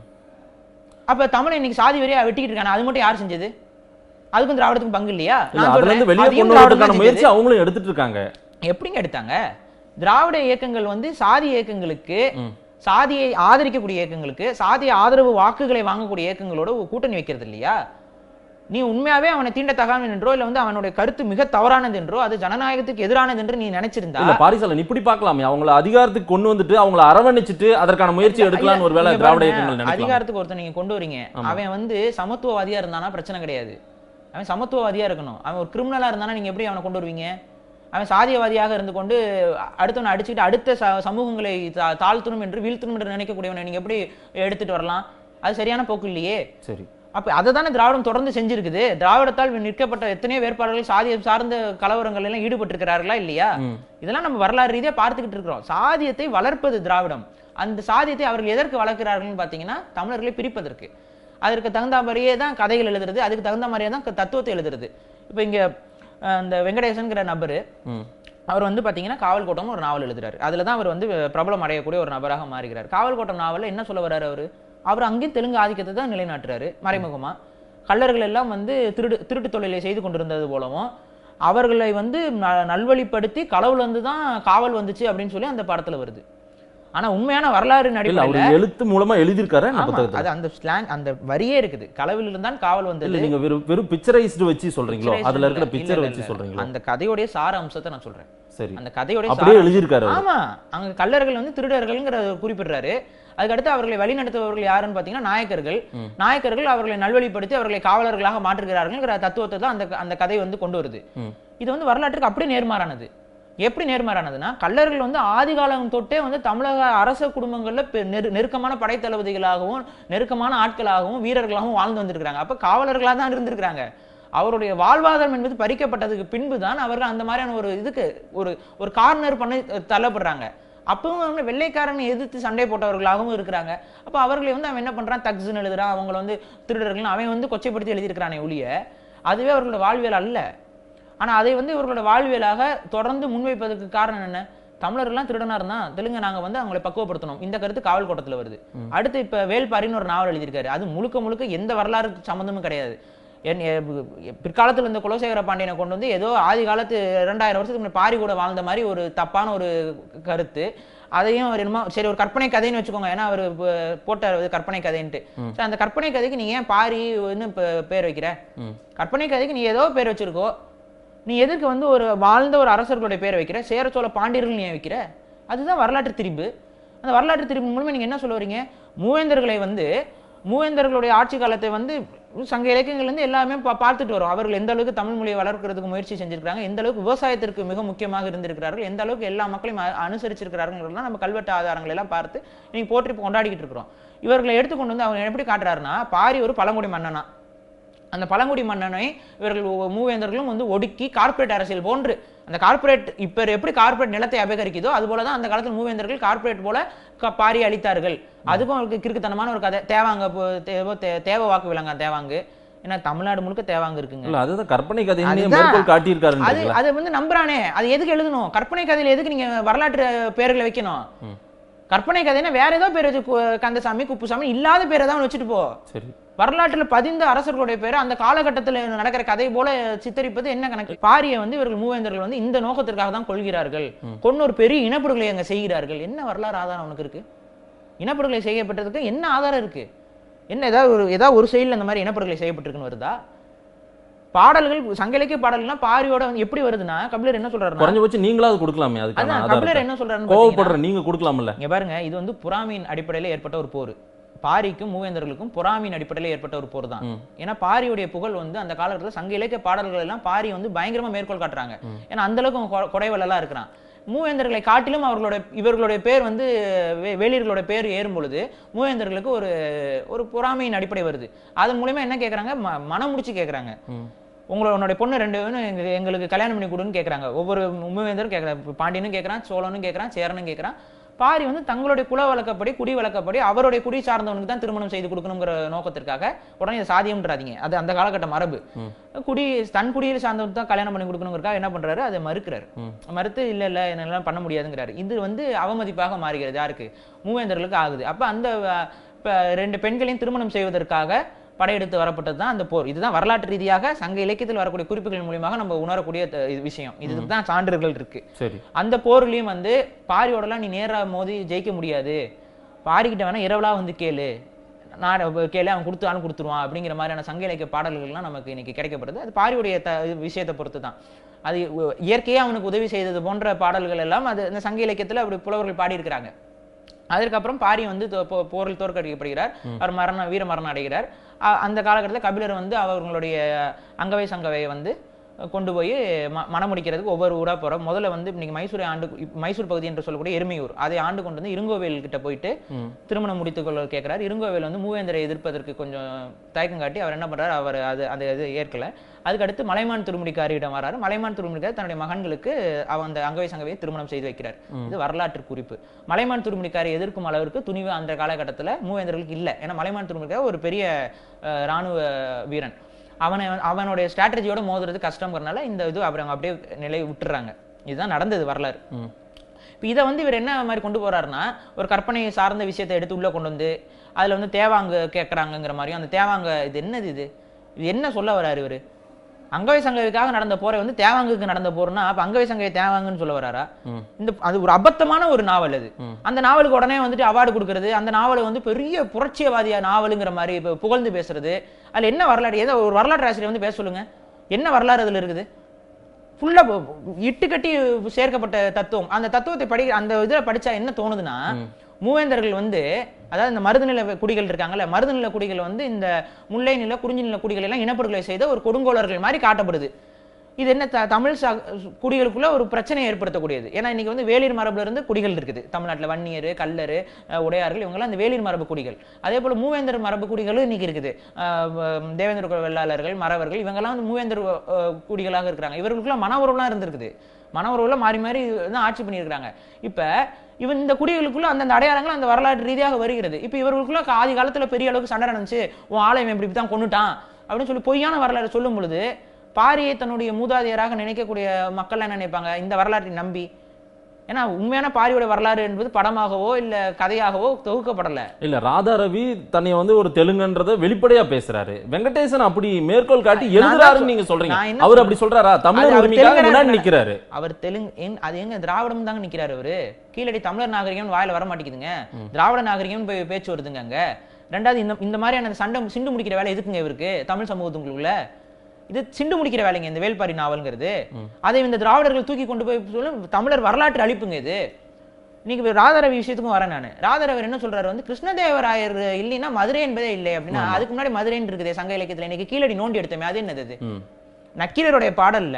அப்ப தமிழன் இன்னைக்கு சாதி வரியா வெட்டிக்கிட்டு இருக்கானே அது மட்டும் யார் செஞ்சது அதுக்கும் திராவிடத்துக்கும் பங்கு இல்லையா இல்ல நான் அதுல இருந்து சொல்றேன், வெளியே அதையும் கொண்டு திராவிடம் தான் வரதுக்கான செஞ்சது. முயற்சி அவங்களும் எடுத்துட்டு இருக்காங்க எப்படிங்க எடுத்தாங்க திராவிட இயக்கங்கள் வந்து சாதி இயக்கங்களுக்கு சாதியை ஆதரிக்கக்கூடிய இயக்கங்களுக்கு சாதிய ஆதரவு வாக்குகளை வாங்கக்கூடிய இயக்கங்களோட ஒரு கூட்டணி வைக்கிறது இல்லையா நீ உண்மையாவே அவனை தீண்டத்தகாமல் என்றோ இல்ல வந்து அவனுடைய கருத்து மிக தவறானது என்றோ அது ஜனநாயகத்துக்கு எதிரானது என்று நீ நினைச்சிருந்தா இல்ல பாரிசாலன் இப்படி பார்க்கலாமே அவங்கள அதிகாரத்துக்கு கொண்டு வந்துட்டு அவங்கள அரவணைச்சிட்டு அதற்கான முயற்சி எடுக்கலாம்னு ஒரு வேளை நீங்க திராவிட பாருங்க, இயக்கங்கள் நினைக்கலாம் அதிகாரத்துக்கு ஒருத்தன் நீங்க கொண்டு வரீங்க அவன் வந்து சமத்துவவாதியா இருந்தானா பிரச்சனை கிடையாது அவன் சமத்துவவாதியா இருக்கணும் அவன் ஒரு கிரிமினலா இருந்தானா நீங்க எப்படி அவனை கொண்டு வருவீங்க அவன் சாதியவாதியாக இருந்து கொண்டு அ- அடுத்தவனை அடிச்சுக்கிட்டு அடுத்த ச- சமூகங்களை தா- தாழ்த்தணும் என்று வீழ்த்தணும் என்று நினைக்கக்கூடியவனை நீங்க எப்படி எடுத்துட்டு வரலாம் அது சரியான போக்கு இல்லையே சரி அப்ப அதை தானே திராவிடம் தொடர்ந்து செஞ்சிருக்குது திராவிடத்தால் நிற்கப்பட்ட எத்தனையோ வேட்பாளர்கள் சாதியம் சார்ந்த கலவரங்கள் எல்லாம் ஈடுபட்டிருக்கிறார்களா இல்லையா இதெல்லாம் நம்ம வரலாறு ரீதியா பார்த்துக்கிட்டு இருக்கிறோம் சாதியத்தை வளர்ப்பது திராவிடம் அந்த சாதியத்தை அவர்கள் எதற்கு வளர்க்கிறார்கள்னு பார்த்தீங்கன்னா தமிழர்களை பிரிப்பதற்கு அதற்கு தகுந்த மாதிரியே தான் கதைகள் எழுதுறது அதுக்கு தகுந்த மாதிரியே தான் க- தத்துவத்தை எழுதுறது இப்போ இங்க அஹ், இந்த வெங்கடேசன்கிற நபர் ம். அவர் வந்து பாத்தீங்கன்னா காவல் கோட்டம்னு ஒரு நாவல் எழுதுறாரு அதுல தான் அவர் வந்து பிரபலம் அடையக்கூடிய ஒரு நபராக மாறுகிறார் காவல் கோட்டம் நாவல்ல என்ன சொல்ல வர்றாரு அவரு அவர் அங்கேயும் தெலுங்கு ஆதிக்கத்தை தான் நிலைநாட்டுறாரு மறைமுகமா கள்ளர்கள் எல்லாம் வந்து திருடு திருட்டு தொழிலை செய்து கொண்டிருந்தது போலவும் அவர்களை வந்து ந- நல்வழிப்படுத்தி கடவுள் வந்து தான் காவல் வந்துச்சு அப்படின்னு சொல்லி அந்த படத்துல வருது ஆனா உண்மையான வரலாறு இல்ல நடிப்பில் அவரு எழுத்து மூலமா எழுதியிருக்காரு அந்த ஆமா புத்தகத்துல அது அந்த ஸ்லாங் அந்த வரியே இருக்குது களவில் இருந்தான் காவல் வந்தது இல்ல நீங்க வெறும் வெறும் பிக்சரைஸ்டு வச்சு சொல்றீங்களோ Picturized அதுல இருக்கிற இல்ல, பிக்சர் இல்ல, வச்சு இல்ல. சொல்றீங்களோ அந்த கதையோடைய சார அம்சத்தை நான் சொல்றேன் சரி அந்த கதையோடைய அப்படியே சார எழுதியிருக்காரு அவரு. ஆமா அங்க கள்ளர்கள் வந்து திருடர்கள்ங்கிற குறிப்பிடுறாரு அதுக்கடுத்து அவர்களை வழிநடத்துபவர்கள் யாருன்னு பாத்தீங்கன்னா நாயக்கர்கள் நாயக்கர்கள் அவர்களை நல்வழிப்படுத்தி அவர்களை காவலர்களாக மாற்றுகிறார்கள்ங்கிற தத்துவத்தை தான் அந்த அந்த கதை வந்து கொண்டு வருது ம். இது வந்து வரலாற்றுக்கு அப்படியே நேர்மாறானது எப்படி நேர்மாறானதுன்னா கள்ளர்கள் வந்து ஆதிகாலம் தொட்டே வந்து தமிழக அரச குடும்பங்கள்ல பெ- நெரு நெருக்கமான படைத்தளபதிகளாகவும் நெருக்கமான ஆட்களாகவும் வீரர்களாகவும் வாழ்ந்து வந்திருக்கிறாங்க அப்ப காவலர்களாக தான் இருந்திருக்கிறாங்க அவருடைய வாழ்வாதாரம் என்பது பறிக்கப்பட்டதுக்கு பின்பு தான் அவர்கள் அந்த மாதிரியான ஒரு இதுக்கு ஒரு ஒரு கார்னர் பண்ணி தள்ளப்படுறாங்க அப்பவும் அவங்க வெள்ளைக்காரனை எதிர்த்து சண்டை போட்டவர்களாகவும் இருக்கிறாங்க அப்ப அவர்களை வந்து அவன் என்ன பண்றான் தக்ஸுன்னு எழுதுறான் அவங்கள வந்து திருடர்கள் அவன் வந்து கொச்சைப்படுத்தி எழுதியிருக்கிறானே ஒழிய அதுவே அவர்களோட வாழ்வியல் அல்ல ஆனா அதை வந்து இவர்களோட வாழ்வியலாக தொடர்ந்து முன்வைப்பதற்கு காரணம் என்ன தமிழர்லாம் திருடனா இருந்தா தெலுங்கு நாங்க வந்து அவங்களை பக்குவப்படுத்தணும் இந்த கருத்து காவல் கோட்டத்துல வருது அடுத்து இப்ப வேல்பாரின்னு ஒரு நாவல் எழுதியிருக்காரு அது முழுக்க முழுக்க எந்த வரலாறு சம்மந்தமும் கிடையாது என் எ- பிற்காலத்துல இந்த குலசேகர பாண்டியனை கொண்டு வந்து ஏதோ ஆதி காலத்து இரண்டாயிரம் வருஷத்துக்கு முன்னாடி பாரி கூட வாழ்ந்த மாதிரி ஒரு தப்பான ஒரு கருத்து அதையும் அவர் என்னமோ சரி ஒரு கற்பனை கதைன்னு வச்சுக்கோங்க ஏன்னா அவர் போட்டார் அது கற்பனை கதைன்ட்டு சரி, அந்த கற்பனை கதைக்கு நீ ஏன் பாரி பேர் வைக்கிற கற்பனை கதைக்கு நீ ஏதோ பேர் வச்சிருக்கோ நீ எதற்கு வந்து ஒரு வாழ்ந்த ஒரு அரசர்களுடைய பேரை வைக்கிற சேர சோழ பாண்டியர்கள் நீ ஏன் வைக்கிற அதுதான் வரலாற்று திரிபு அந்த வரலாற்று திரிபு மூலமா நீங்க என்ன சொல்ல வரீங்க மூவேந்தர்களை வந்து மூவேந்தர்களுடைய ஆட்சி காலத்தை வந்து சங்க இலக்கியங்கள்ல இருந்து எல்லாமே பா- பார்த்துட்டு வரோம் அவர்கள் எந்த அளவுக்கு தமிழ் மொழியை வளர்க்கறதுக்கு முயற்சி செஞ்சிருக்காங்க எந்த அளவுக்கு விவசாயத்திற்கு மிக முக்கியமாக இருந்திருக்கிறார்கள் எந்த அளவுக்கு எல்லா மக்களையும் அ- அனுசரிச்சிருக்கிறார்கள் நம்ம கல்வெட்டு ஆதாரங்கள் எல்லாம் பார்த்து இன்னைக்கு போற்றி இப்ப கொண்டாடிக்கிட்டு இருக்கிறோம் இவர்களை எடுத்துக்கொண்டு வந்து அவங்க எப்படி காட்டுறாருன்னா பாரி ஒரு பழங்குடி மன்னனா அந்த பழங்குடி மன்னனை இவர்கள் ஒ- மூவேந்தர்களும் வந்து ஒடுக்கி கார்ப்பரேட் அரசியல் போன்று அந்த கார்ப்பரேட் இப்ப எப்படி கார்ப்பரேட் நிலத்தை அபகரிக்குதோ அது போல தான் அந்த காலத்தில் மூவேந்தர்கள் கார்ப்பரேட் போல க- பாரி அளித்தார்கள் அதுக்கும் அவருக்கு கிறுக்குத்தனமான ஒரு கதை தேவாங்க போ- தேவ தே- தேவ வாக்கு விலங்க தேவாங்கு ஏன்னா தமிழ்நாடு முழுக்க தேவாங்க இருக்குங்க இல்ல அதுதான் கற்பனை கதையை அதுதான். மேற்கோள் அது காட்டியிருக்காருன்றீங்களா அதை வந்து நம்புறானே அது எதுக்கு எழுதணும் கற்பனை கதையில எதுக்கு நீங்க வரலாற்று பேர்களை வைக்கணும் ம். கற்பனை கதைன்னா வேற ஏதோ பேர் வச்சு கு- கந்தசாமி குப்புசாமி இல்லாத பேரை தான் வச்சுட்டு போ சரி வரலாற்றுல பதிந்த அரசர்களுடைய பேரை அந்த காலகட்டத்தில் நடக்கிற கதை போல சித்தரிப்பது என்ன கணக்கு பாரியை வந்து இவர்கள் மூவேந்தர்கள் வந்து இந்த நோக்கத்திற்காக தான் கொள்கிறார்கள் கொண்டு ஒரு பெரிய இனப்படுகொலை அங்க செய்கிறார்கள் என்ன வரலாறு ஆதாரம் உனக்கு இருக்கு இனப்படுகொலை செய்யப்பட்டதுக்கு என்ன ஆதாரம் இருக்கு என்ன ஏதாவது ஒரு ஏதாவது ஒரு செயலில் அந்த மாதிரி இனப்படுகொலை செய்யப்பட்டிருக்குன்னு வருதா பாடல்கள் சங்க இலக்கிய பாடல்கள்லாம் பாரியோட வந்து எப்படி வருதுன்னா கபிலர் என்ன சொல்றாருன்னா குறைஞ்சபட்சம் நீங்களாவது கொடுக்கலாமே அதுக்கான அதான் கபிலர் ஆதாரத்தை என்ன சொல்றாருன்னு பாத்தீங்கன்னா, கோவப்படுற நீங்க கொடுக்கலாம்ல இங்க பாருங்க இது வந்து புறாமையின் அடிப்படையில் ஏற்பட்ட ஒரு போர் பாரிக்கும் மூவேந்தர்களுக்கும் பொறாமையின் அடிப்படையில் ஏற்பட்ட ஒரு போர் தான் ம். ஏன்னா பாரியுடைய புகழ் வந்து அந்த காலகட்டத்தில் சங்க இலக்கிய பாடல்கள் எல்லாம் பாரி வந்து பயங்கரமா மேற்கோள் காட்டுறாங்க ஏன்னா அந்த அளவுக்கு அவன் கொ- கொடைவள்ளலா இருக்கிறான் மூவேந்தர்களை காட்டிலும் அவர்களோட இவர்களுடைய பேர் வந்து வே- வேளிர்களோட பேர் ஏறும் பொழுது மூவேந்தர்களுக்கு ஒரு ஒரு பொறாமையின் அடிப்படை வருது அதன் மூலியமா என்ன கேக்குறாங்க ம- மனம் முடிச்சு கேக்குறாங்க ம். உங்களோட பொண்ணு ரெண்டு பேரும் எங்க- எங்களுக்கு கல்யாணம் பண்ணி கொடுன்னு கேக்குறாங்க ஒவ்வொரு மூவேந்தரும் கேட்குறாங்க பாண்டியனும் கேட்குறான் சோழனும் கேட்குறான் சேரனும் கேட்குறான் பாரி வந்து தங்களுடைய குல வழக்கப்படி குடி வழக்கப்படி அவருடைய குடி சார்ந்தவனுக்கு தான் திருமணம் செய்து கொடுக்கணுங்கிற நோக்கத்திற்காக உடனே இதை சாதியம்ன்றாதீங்க அது அந்த காலகட்ட மரபு ம். குடி தன் குடியில் சார்ந்தவனுக்கு தான் கல்யாணம் பண்ணி கொடுக்கணுங்கிறக்காக என்ன பண்றாரு அதை மறுக்கிறாரு ம். மறுத்து இல்ல இல்ல என்னால பண்ண முடியாதுங்கிறாரு இது வந்து அவமதிப்பாக மாறுகிறது யாருக்கு மூவேந்தர்களுக்கு ஆகுது அப்ப அந்த அஹ், இப்ப ரெண்டு பெண்களையும் திருமணம் செய்வதற்காக படையெடுத்து வரப்பட்டது தான் அந்த போர் இதுதான் வரலாற்று ரீதியாக சங்க இலக்கியத்தில் வரக்கூடிய குறிப்புகள் மூலியமாக நம்ம உணரக்கூடிய த- இது விஷயம் இதுக்கு தான் சான்றுகள் இருக்கு சரி அந்த போர்லயும் வந்து பாரியோடலாம் நீ நேரா மோதி ஜெயிக்க முடியாது பாரிக்கிட்ட வேணா இரவலா வந்து கேளு நான் அப்ப கேளு அவன் கொடுத்தாலும் கொடுத்துருவான் அப்படிங்கிற மாதிரியான சங்க இலக்கிய பாடல்கள்லாம் நமக்கு இன்னைக்கு கிடைக்கப்படுது அது பாரியுடைய த இது விஷயத்தை பொறுத்து தான் அது உ- இயற்கையா அவனுக்கு உதவி செய்தது போன்ற பாடல்கள் எல்லாம் அது இந்த சங்க இலக்கியத்துல அப்படி புலவர்கள் பாடியிருக்கிறாங்க அதற்கப்புறம் பாரி வந்து தோ- போ- போரில் தோற்கடிக்கப்படுகிறார் அவர் மரண வீர மரணம் அடைகிறார் அ- அந்த காலகட்டத்தில் கபிலர் வந்து அவர்களுடைய அங்கவை சங்கவையை வந்து கொண்டு போய் ம மணமுடிக்கிறதுக்கு ஒவ்வொரு ஊரா போறோம் முதல்ல வந்து இன்னைக்கு மைசூரை ஆண்டு இப்ப மைசூர் பகுதி என்று சொல்லக்கூடிய எருமையூர் அதை ஆண்டு கொண்டு வந்து இருங்கோவேல் கிட்ட போயிட்டு ம். திருமணம் முடித்துக் கொள்ள கேட்கிறார் இருங்கோவேல் வந்து மூவேந்தரை எதிர்ப்பதற்கு கொஞ்சம் தயக்கம் காட்டி அவர் என்ன பண்றாரு அவர் அது அந்த இது ஏற்கல அதுக்கடுத்து மலைமான் திருமுடிக்காரியிடம் வராரு மலைமான் திருமுடிக்கார் தன்னுடைய மகன்களுக்கு அவ அந்த அங்கவை சங்கவையை திருமணம் செய்து வைக்கிறார் இது வரலாற்று குறிப்பு மலைமான் திருமுடிக்காரை எதிர்க்கும் அளவிற்கு துணிவு அந்த காலகட்டத்தில் மூவேந்தர்களுக்கு இல்லை ஏன்னா மலைமான் திருமுடிக்கார் ஒரு பெரிய அஹ், ராணுவ வீரன் அவனை அவனுடைய ஸ்ட்ராட்டஜியோட மோதுறது கஷ்டங்கிறனால இந்த இது அவங்க அப்படியே நிலை விட்டுறாங்க இதுதான் நடந்தது வரலாறு ம். இப்போ இதை வந்து இவர் என்ன மாதிரி கொண்டு போறாருன்னா ஒரு கற்பனை சார்ந்த விஷயத்தை எடுத்து உள்ள கொண்டு வந்து அதுல வந்து தேவாங்க கேட்குறாங்கங்கிற மாதிரியும் அந்த தேவாங்க இது என்னது இது இது என்ன சொல்ல வராரு இவரு அங்கவை சங்கவிக்காக நடந்த போரை வந்து தேவாங்குக்கு நடந்த போர்னா அப்ப அங்கவை சங்கவை தேவாங்கன்னு சொல்ல வராரா ம். இந்த அது ஒரு அபத்தமான ஒரு நாவல் அது ம். அந்த நாவலுக்கு உடனே வந்துட்டு அவார்டு கொடுக்கறது அந்த நாவலை வந்து பெரிய புரட்சியவாதியா நாவலுங்கிற மாதிரி இப்போ புகழ்ந்து பேசுறது அதுல என்ன வரலாறு ஏதோ ஒரு வரலாற்று ஆசிரியர் வந்து பேச சொல்லுங்க என்ன வரலாறு அதுல இருக்குது ஃபுல்லா இட்டு கட்டி சேர்க்கப்பட்ட தத்துவம் அந்த தத்துவத்தை படி அந்த இதுல படிச்சா என்ன தோணுதுன்னா மூவேந்தர்கள் வந்து அதாவது இந்த மருதுநில குடிகள் இருக்காங்கல்ல மருதுநில குடிகள் வந்து இந்த முல்லை நில குறிஞ்சி நில குடிகள் எல்லாம் இனப்படுகொலை செய்த ஒரு கொடுங்கோலர்கள் மாதிரி காட்டப்படுது இது என்ன த- தமிழ் சா குடிகளுக்குள்ள ஒரு பிரச்சனையை ஏற்படுத்தக்கூடியது ஏன்னா இன்னைக்கு வந்து வேளிர் மரபுல இருந்து குடிகள் இருக்குது தமிழ்நாட்டுல வன்னியர் கல்லர் அஹ், உடையார்கள் இவங்கெல்லாம் அந்த வேளிர் மரபு குடிகள் அதே போல மூவேந்தர் மரபு குடிகளும் இன்னைக்கு இருக்குது அஹ், வ- தேவேந்திர குல வெள்ளாளர்கள் மறவர்கள் இவங்கெல்லாம் வந்து மூவேந்தர் அஹ், குடிகளாக இருக்கிறாங்க இவர்களுக்குள்ள மன உறவுலாம் இருந்திருக்குது மன உறவுல மாறி மாறி தான் ஆட்சி பண்ணியிருக்காங்க இப்ப இவன் இந்த குடிகளுக்குள்ள அந்தந்த அடையாளங்கள் அந்த வரலாற்று ரீதியாக வருகிறது இப்ப இவர்களுக்குள்ள ஆதி காலத்துல பெரிய அளவுக்கு சண்டை நடந்துச்சு உன் ஆலயம் இப்படி இப்படி தான் கொண்டுட்டான் அப்படின்னு சொல்லி பொய்யான வரலாறு சொல்லும் பொழுது பாரியை தன்னுடைய மூதாதையராக நினைக்கக்கூடிய மக்கள் என்ன நினைப்பாங்க இந்த வரலாற்றை நம்பி ஏன்னா உண்மையான பாரியோட வரலாறு என்பது படமாகவோ இல்ல கதையாகவோ தொகுக்கப்படல இல்ல ராதா ரவி தன்னை வந்து ஒரு தெலுங்குன்றத வெளிப்படையா பேசுறாரு வெங்கடேசன் அப்படி மேற்கோள் காட்டி நான் தான் எழுதுறாருன்னு சொல்- நீங்க சொல்றீங்க நான் என்ன அவர் அப்படி சொல்றாரா தமிழர் அது அவர் உரிமைக்காக தெலுங்கரா முன்னாடி இருக்கா? நிக்கிறாரு அவர் தெலுங்கு எங்க- அது எங்க திராவிடம் தாங்க நிக்கிறாரு அவரு கீழடி தமிழர் நாகரிகம் வாயில வர மாட்டேங்குதுங்க திராவிட நாகரிகம் போய் பேச்சு வருதுங்க அங்க ரெண்டாவது இந்த இந்த மாதிரியான அந்த சண்டை சிண்டு முடிக்கிற வேலை எதுக்குங்க இவருக்கு தமிழ் சமூகத்துக்குள்ள இது சிண்டு முடிக்கிற வேலைங்க இந்த வேல்பாரி நாவல்ங்கிறது அதை இந்த திராவிடர்கள் தூக்கி கொண்டு போய் சொல்ல தமிழர் வரலாற்று அழிப்புங்க இது இன்னைக்கு ராதாரவி விஷயத்துக்கும் வரேன் நான் ராதாரவர் என்ன சொல்றாரு வந்து கிருஷ்ணதேவராயர் இல்லைன்னா மதுரை என்பதே இல்லை அப்படின்னா அதுக்கு முன்னாடி மதுரைன்னு இருக்குதே சங்க இலக்கியத்துல இன்னைக்கு கீழடி நோண்டி எடுத்தோமே அது என்னது அது ம் நக்கீரருடைய பாடல்ல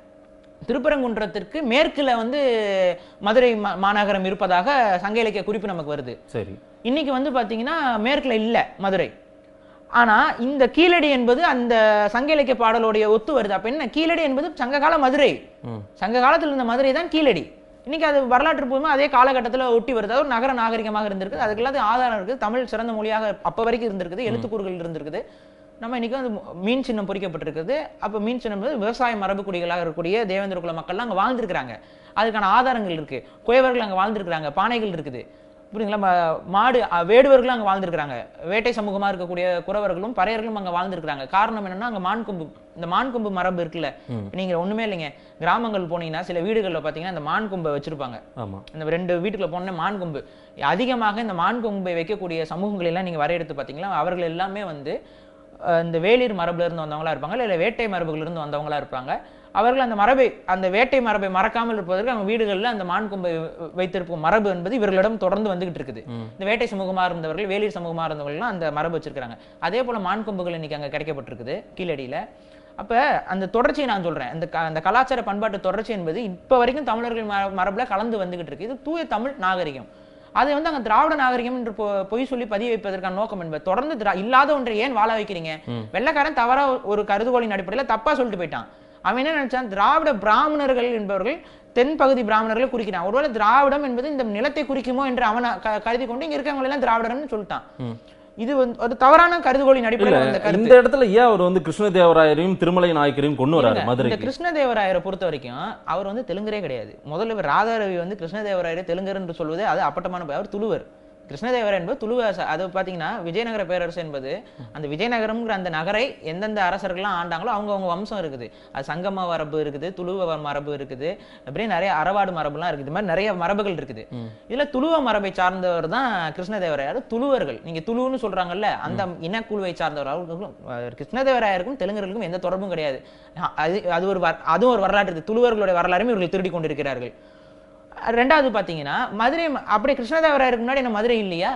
திருப்பரங்குன்றத்திற்கு மேற்குல வந்து மதுரை மா- மாநகரம் இருப்பதாக சங்க இலக்கிய குறிப்பு நமக்கு வருது சரி இன்னைக்கு வந்து பாத்தீங்கன்னா மேற்குல இல்ல மதுரை ஆனா இந்த கீழடி என்பது அந்த சங்க இலக்கிய பாடலுடைய ஒத்து வருது அப்ப என்ன கீழடி என்பது சங்ககால மதுரை ம் சங்க காலத்துல இருந்த மதுரை தான் கீழடி இன்னைக்கு அது வரலாற்று பூர்வமா அதே காலகட்டத்துல ஒட்டி வருது அது ஒரு நகர நாகரிகமாக இருந்திருக்கு அதுக்கு எல்லாத்தையும் ஆதாரம் இருக்குது தமிழ் சிறந்த மொழியாக அப்ப வரைக்கும் இருந்திருக்குது எழுத்துக்கூறுகள் இருந்திருக்குது நம்ம இன்னைக்கு வந்து மீன் சின்னம் பொறிக்கப்பட்டிருக்குது அப்ப மீன் சின்னம் வந்து விவசாய மரபு குடிகளாக இருக்கக்கூடிய தேவேந்திர குல மக்கள்லாம் அங்க வாழ்ந்திருக்கிறாங்க அதுக்கான ஆதாரங்கள் இருக்கு குயவர்கள் அங்க வாழ்ந்திருக்கிறாங்க பானைகள் இருக்குது புரியுங்களா ம- மாடு அ, வேடுவர்களும் அங்க வாழ்ந்திருக்கிறாங்க வேட்டை சமூகமா இருக்கக்கூடிய குறவர்களும் பறையர்களும் அங்க வாழ்ந்திருக்கிறாங்க காரணம் என்னன்னா அங்க மான் கொம்பு இந்த மான் கொம்பு மரபு இருக்குல்ல நீங்க ஒண்ணுமே இல்லைங்க கிராமங்கள் போனீங்கன்னா சில வீடுகள்ல பாத்தீங்கன்னா இந்த மான் கொம்பை வச்சிருப்பாங்க ஆமா இந்த ரெண்டு வீட்டுக்குள்ள போனே மான் கொம்பு அதிகமாக இந்த மான் கொம்பை வைக்கக்கூடிய சமூகங்களை எல்லாம் நீங்க வரையெடுத்து பாத்தீங்கன்னா அவர்கள் எல்லாமே வந்து அஹ், இந்த வேளிர் மரபுல இருந்து வந்தவங்களா இருப்பாங்க இல்ல வேட்டை மரபுல இருந்து வந்தவங்களா இருப்பாங்க அவர்கள் அந்த மரபை அந்த வேட்டை மரபை மறக்காமல் இருப்பதற்கு அவங்க வீடுகளில் அந்த மான் கொம்பை வ- வைத்திருக்கும் மரபு என்பது இவர்களிடம் தொடர்ந்து வந்துகிட்டு இருக்குது இந்த வேட்டை சமூகமா இருந்தவர்கள் வேளிர் சமூகமா இருந்தவர்கள்லாம் அந்த மரபு வச்சிருக்காங்க அதே போல மான் கொம்புகள் இன்னைக்கு அங்க கிடைக்கப்பட்டிருக்குது கீழடியில அப்ப அந்த தொடர்ச்சியை நான் சொல்றேன் அந்த க- அந்த கலாச்சார பண்பாட்டு தொடர்ச்சி என்பது இப்ப வரைக்கும் தமிழர்கள் ம- மரபுல கலந்து வந்துகிட்டு இருக்கு இது தூய தமிழ் நாகரிகம் அதை வந்து அங்க திராவிட நாகரிகம் என்று பொ- பொய் சொல்லி பதிய வைப்பதற்கான நோக்கம் என்பது தொடர்ந்து திரா- இல்லாத ஒன்றை ஏன் வாழ வைக்கிறீங்க வெள்ளைக்காரன் தவறா ஒரு கருதுகோளின் அடிப்படையில தப்பா சொல்லிட்டு போயிட்டான் அவன் என்ன நினைச்சான் திராவிட பிராமணர்கள் என்பவர்கள் தென்பகுதி பிராமணர்களை குறிக்கிறான் ஒருவேளை திராவிடம் என்பது இந்த நிலத்தை குறிக்குமோ என்று அவனை க- கருதி கொண்டு இங்க இருக்கவங்க எல்லாம் திராவிடர்னு சொல்லிட்டான் இது வந்து ஒரு தவறான கருதுகோளின் இல்ல அடிப்படையில் வந்த கருத்து இந்த இடத்துல ஏன் அவர் வந்து கிருஷ்ணதேவராயரையும் திருமலை நாயக்கரையும் கொண்டு வராரு இல்ல, இந்த மதுரைக்கு கிருஷ்ணதேவராயரை பொறுத்த வரைக்கும் அவர் வந்து தெலுங்கரே கிடையாது முதல்ல இவர் ராதாரவி வந்து கிருஷ்ணதேவராயரை தெலுங்கர் என்று சொல்வது அது அப்பட்டமான பொய். அவர் துளுவர் கிருஷ்ணதேவராயர் என்பது துளுவ அரச- அது பாத்தீங்கன்னா விஜயநகர பேரரசு என்பது அந்த விஜயநகரம்ங்கிற அந்த நகரை எந்தெந்த அரசர்கள்லாம் ஆண்டாங்களோ அவங்க அவங்க வம்சம் இருக்குது அது சங்கம மரபு இருக்குது துளுவ மரபு இருக்குது அப்படியே நிறைய அரவாடு மரபுலாம் இருக்குது இது மாதிரி நிறைய மரபுகள் இருக்குது இதுல துளுவ மரபை சார்ந்தவர் தான் கிருஷ்ணதேவராயர் துளுவர்கள் நீங்க துளுன்னு சொல்றாங்கல்ல அந்த இனக்குழுவை சார்ந்தவர் அவர்களுக்கும் அஹ், கிருஷ்ணதேவராயருக்கும் தெலுங்கர்களுக்கும் எந்த தொடர்பும் கிடையாது அஹ், அது அது ஒரு வர்- அதுவும் ஒரு வரலாற்று இருக்கு. துளுவர்களுடைய வரலாறுமே இவர்கள் திருடி கொண்டிருக்கிறார்கள் ரெண்டாவது பாத்தீங்கன்னா மதுரை ம- அப்படி கிருஷ்ணதேவராயருக்கு முன்னாடி என்ன மதுரை இல்லையா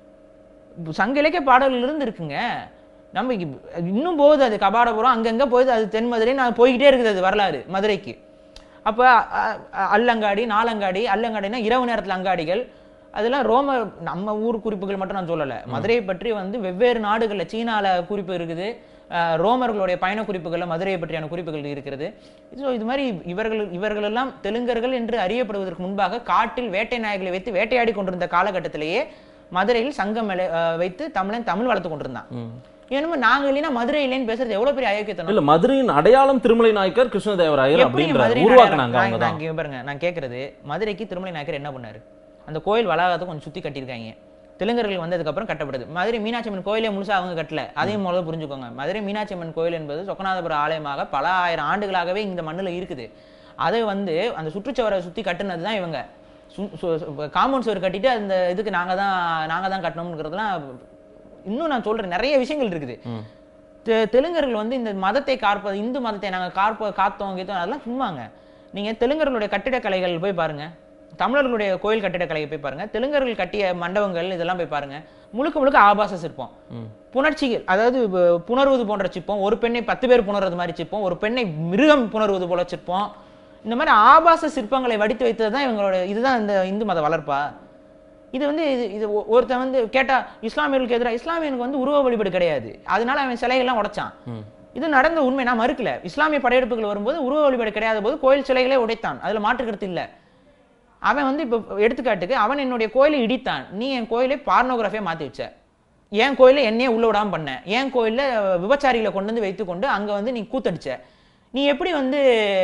சங்க இலக்கிய பாடல்கள் இருந்து இருக்குங்க நம்ம இங்க- இன்னும் போகுது அது கபாடபுரம் அங்கங்க போகுது அது தென் மதுரை நான் போய்கிட்டே இருக்குது அது வரலாறு மதுரைக்கு அப்ப அ- அ- அல்லங்காடி நாலங்காடி அல்லங்காடினா இரவு நேரத்துல அங்காடிகள் அதெல்லாம் ரோம நம்ம ஊர் குறிப்புகள் மட்டும் நான் சொல்லல மதுரையை பற்றி வந்து வெவ்வேறு நாடுகள்ல சீனால குறிப்பு இருக்குது அஹ், ரோமர்களுடைய பயண குறிப்புகள்ல மதுரையை பற்றியான குறிப்புகள் இருக்கிறது ஸோ இது மாதிரி இவர்கள் இவர்கள் எல்லாம் தெலுங்கர்கள் என்று அறியப்படுவதற்கு முன்பாக காட்டில் வேட்டை நாய்களை வைத்து வேட்டையாடி கொண்டிருந்த காலகட்டத்திலேயே மதுரையில் சங்கம் எல- அஹ், வைத்து தமிழன் தமிழ் வளர்த்து கொண்டிருந்தான் என்னமோ நாங்க இல்லைன்னா மதுரை இல்லைன்னு பேசுறது எவ்வளவு பெரிய அயோக்கியத்தனம் இல்ல மதுரையின் அடையாளம் திருமலை நாயக்கர் கிருஷ்ணதேவராயர் எப்படி அப்படின்ற மதுரை உருவாக்குனாங்க நான் அவங்க நான் தான் இங்க பாருங்க நான் கேக்குறது மதுரைக்கு திருமலை நாயக்கர் என்ன பண்ணாரு அந்த கோயில் வளாகத்தை கொஞ்சம் சுத்தி கட்டியிருக்காங்க தெலுங்கர்கள் வந்ததுக்கு அப்புறம் கட்டப்படுது மதுரை மீனாட்சி அம்மன் கோயிலே முழுசா அவங்க கட்டல அதையும் முதல்ல புரிஞ்சுக்கோங்க மதுரை மீனாட்சி அம்மன் கோயில் என்பது சொக்கநாதபுரம் ஆலயமாக பல ஆயிரம் ஆண்டுகளாகவே இந்த மண்ணுல இருக்குது அதை வந்து அந்த சுற்றுச்சுவரை சுத்தி கட்டுனது தான் இவங்க காம்பவுண்ட் சுவர் கட்டிட்டு அந்த இதுக்கு நாங்க தான் நாங்க தான் கட்டணும்ங்கிறதுலாம் இன்னும் நான் சொல்றேன் நிறைய விஷயங்கள் இருக்குது தெ- தெலுங்கர்கள் வந்து இந்த மதத்தை காப்பது இந்து மதத்தை நாங்க காப்ப காத்தோம் கீத்தோம் அதெல்லாம் சும்மாங்க நீங்க தெலுங்கர்களுடைய கட்டிடக்கலைகள் போய் பாருங்க தமிழர்களுடைய கோயில் கட்டிடக்கலையை போய் பாருங்க தெலுங்கர்கள் கட்டிய மண்டபங்கள் இதெல்லாம் போய் பாருங்க முழுக்க முழுக்க ஆபாச சிற்பம் புணர்ச்சிகள் அதாவது பு- புணர்வது போன்ற சிற்பம் ஒரு பெண்ணை பத்து பேர் புணர்றது மாதிரி சிற்பம் ஒரு பெண்ணை மிருகம் புணர்வது போல சிற்பம் இந்த மாதிரி ஆபாச சிற்பங்களை வடித்து வைத்தது தான் இவங்களோட இதுதான் இந்த இந்து மத வளர்ப்பா இது வந்து இது இது ஒ- ஒருத்தன் வந்து கேட்டா இஸ்லாமியர்களுக்கு எதிராக இஸ்லாமியனுக்கு வந்து உருவ வழிபாடு கிடையாது அதனால அவன் சிலைகள்லாம் உடைச்சான் இது நடந்த உண்மை நான் மறுக்கல இஸ்லாமிய படையெடுப்புகள் வரும்போது உருவ வழிபாடு கிடையாத போது கோயில் சிலைகளே உடைத்தான் அதுல மாற்று கருத்து இல்ல அவன் வந்து இப்போ எடுத்துக்காட்டுக்கு அவன் என்னுடைய கோயிலை இடித்தான் நீ என் கோயிலை பார்னோகிராஃபியா மாத்தி வச்ச என் கோயில என்னையே உள்ள விடாம பண்ண என் கோயில்ல விபச்சாரிகளை கொண்டு வந்து வைத்துக்கொண்டு அங்க வந்து நீ கூத்தடிச்ச நீ எப்படி வந்து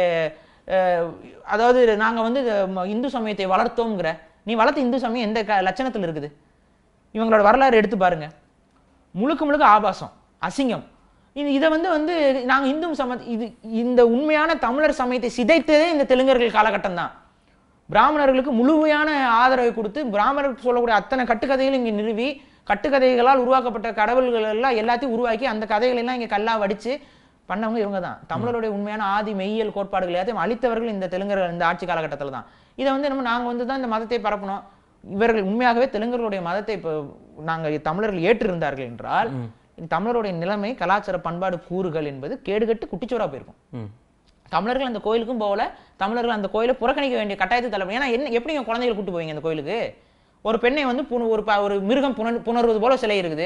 அஹ், அதாவது நாங்க வந்து இது ம- இந்து சமயத்தை வளர்த்தோங்கிற நீ வளர்த்த இந்து சமயம் எந்த க- லட்சணத்துல இருக்குது இவங்களோட வரலாறு எடுத்து பாருங்க முழுக்க முழுக்க ஆபாசம் அசிங்கம் இது இதை வந்து வந்து நாங்க இந்து சம இது இந்த உண்மையான தமிழர் சமயத்தை சிதைத்ததே இந்த தெலுங்கர்கள் காலகட்டம் தான் பிராமணர்களுக்கு முழுமையான ஆதரவை கொடுத்து பிராமணருக்கு சொல்லக்கூடிய அத்தனை கட்டுக்கதைகளும் இங்க நிறுவி கட்டுக்கதைகளால் உருவாக்கப்பட்ட கடவுள்கள் எல்லாம் எல்லாத்தையும் உருவாக்கி அந்த கதைகளை எல்லாம் இங்க கல்லா வடிச்சு பண்ணவங்க இவங்க தான் தமிழருடைய உண்மையான ஆதி மெய்யியல் கோட்பாடுகள் எல்லாத்தையும் அழித்தவர்கள் இந்த தெலுங்கர்கள் இந்த ஆட்சி காலகட்டத்தில் தான் இதை வந்து நம்ம நாங்கள் வந்து தான் இந்த மதத்தை பரப்பணும் இவர்கள் உண்மையாகவே தெலுங்கர்களுடைய மதத்தை இப்போ நாங்கள் தமிழர்கள் ஏற்றிருந்தார்கள் என்றால் தமிழருடைய நிலைமை கலாச்சார பண்பாடு கூறுகள் என்பது கேடுகட்டு குட்டிச்சோரா போயிருக்கும் ம் தமிழர்கள் அந்த கோயிலுக்கும் போகல தமிழர்கள் அந்த கோயிலை புறக்கணிக்க வேண்டிய கட்டாயத்துக்கு தள்ள ஏன்னா என்ன எப்படி நீங்க குழந்தைகளை கூட்டு போவீங்க அந்த கோயிலுக்கு ஒரு பெண்ணை வந்து புண ஒரு ப- ஒரு மிருகம் புணர் புணர்வது போல சிலை இருக்குது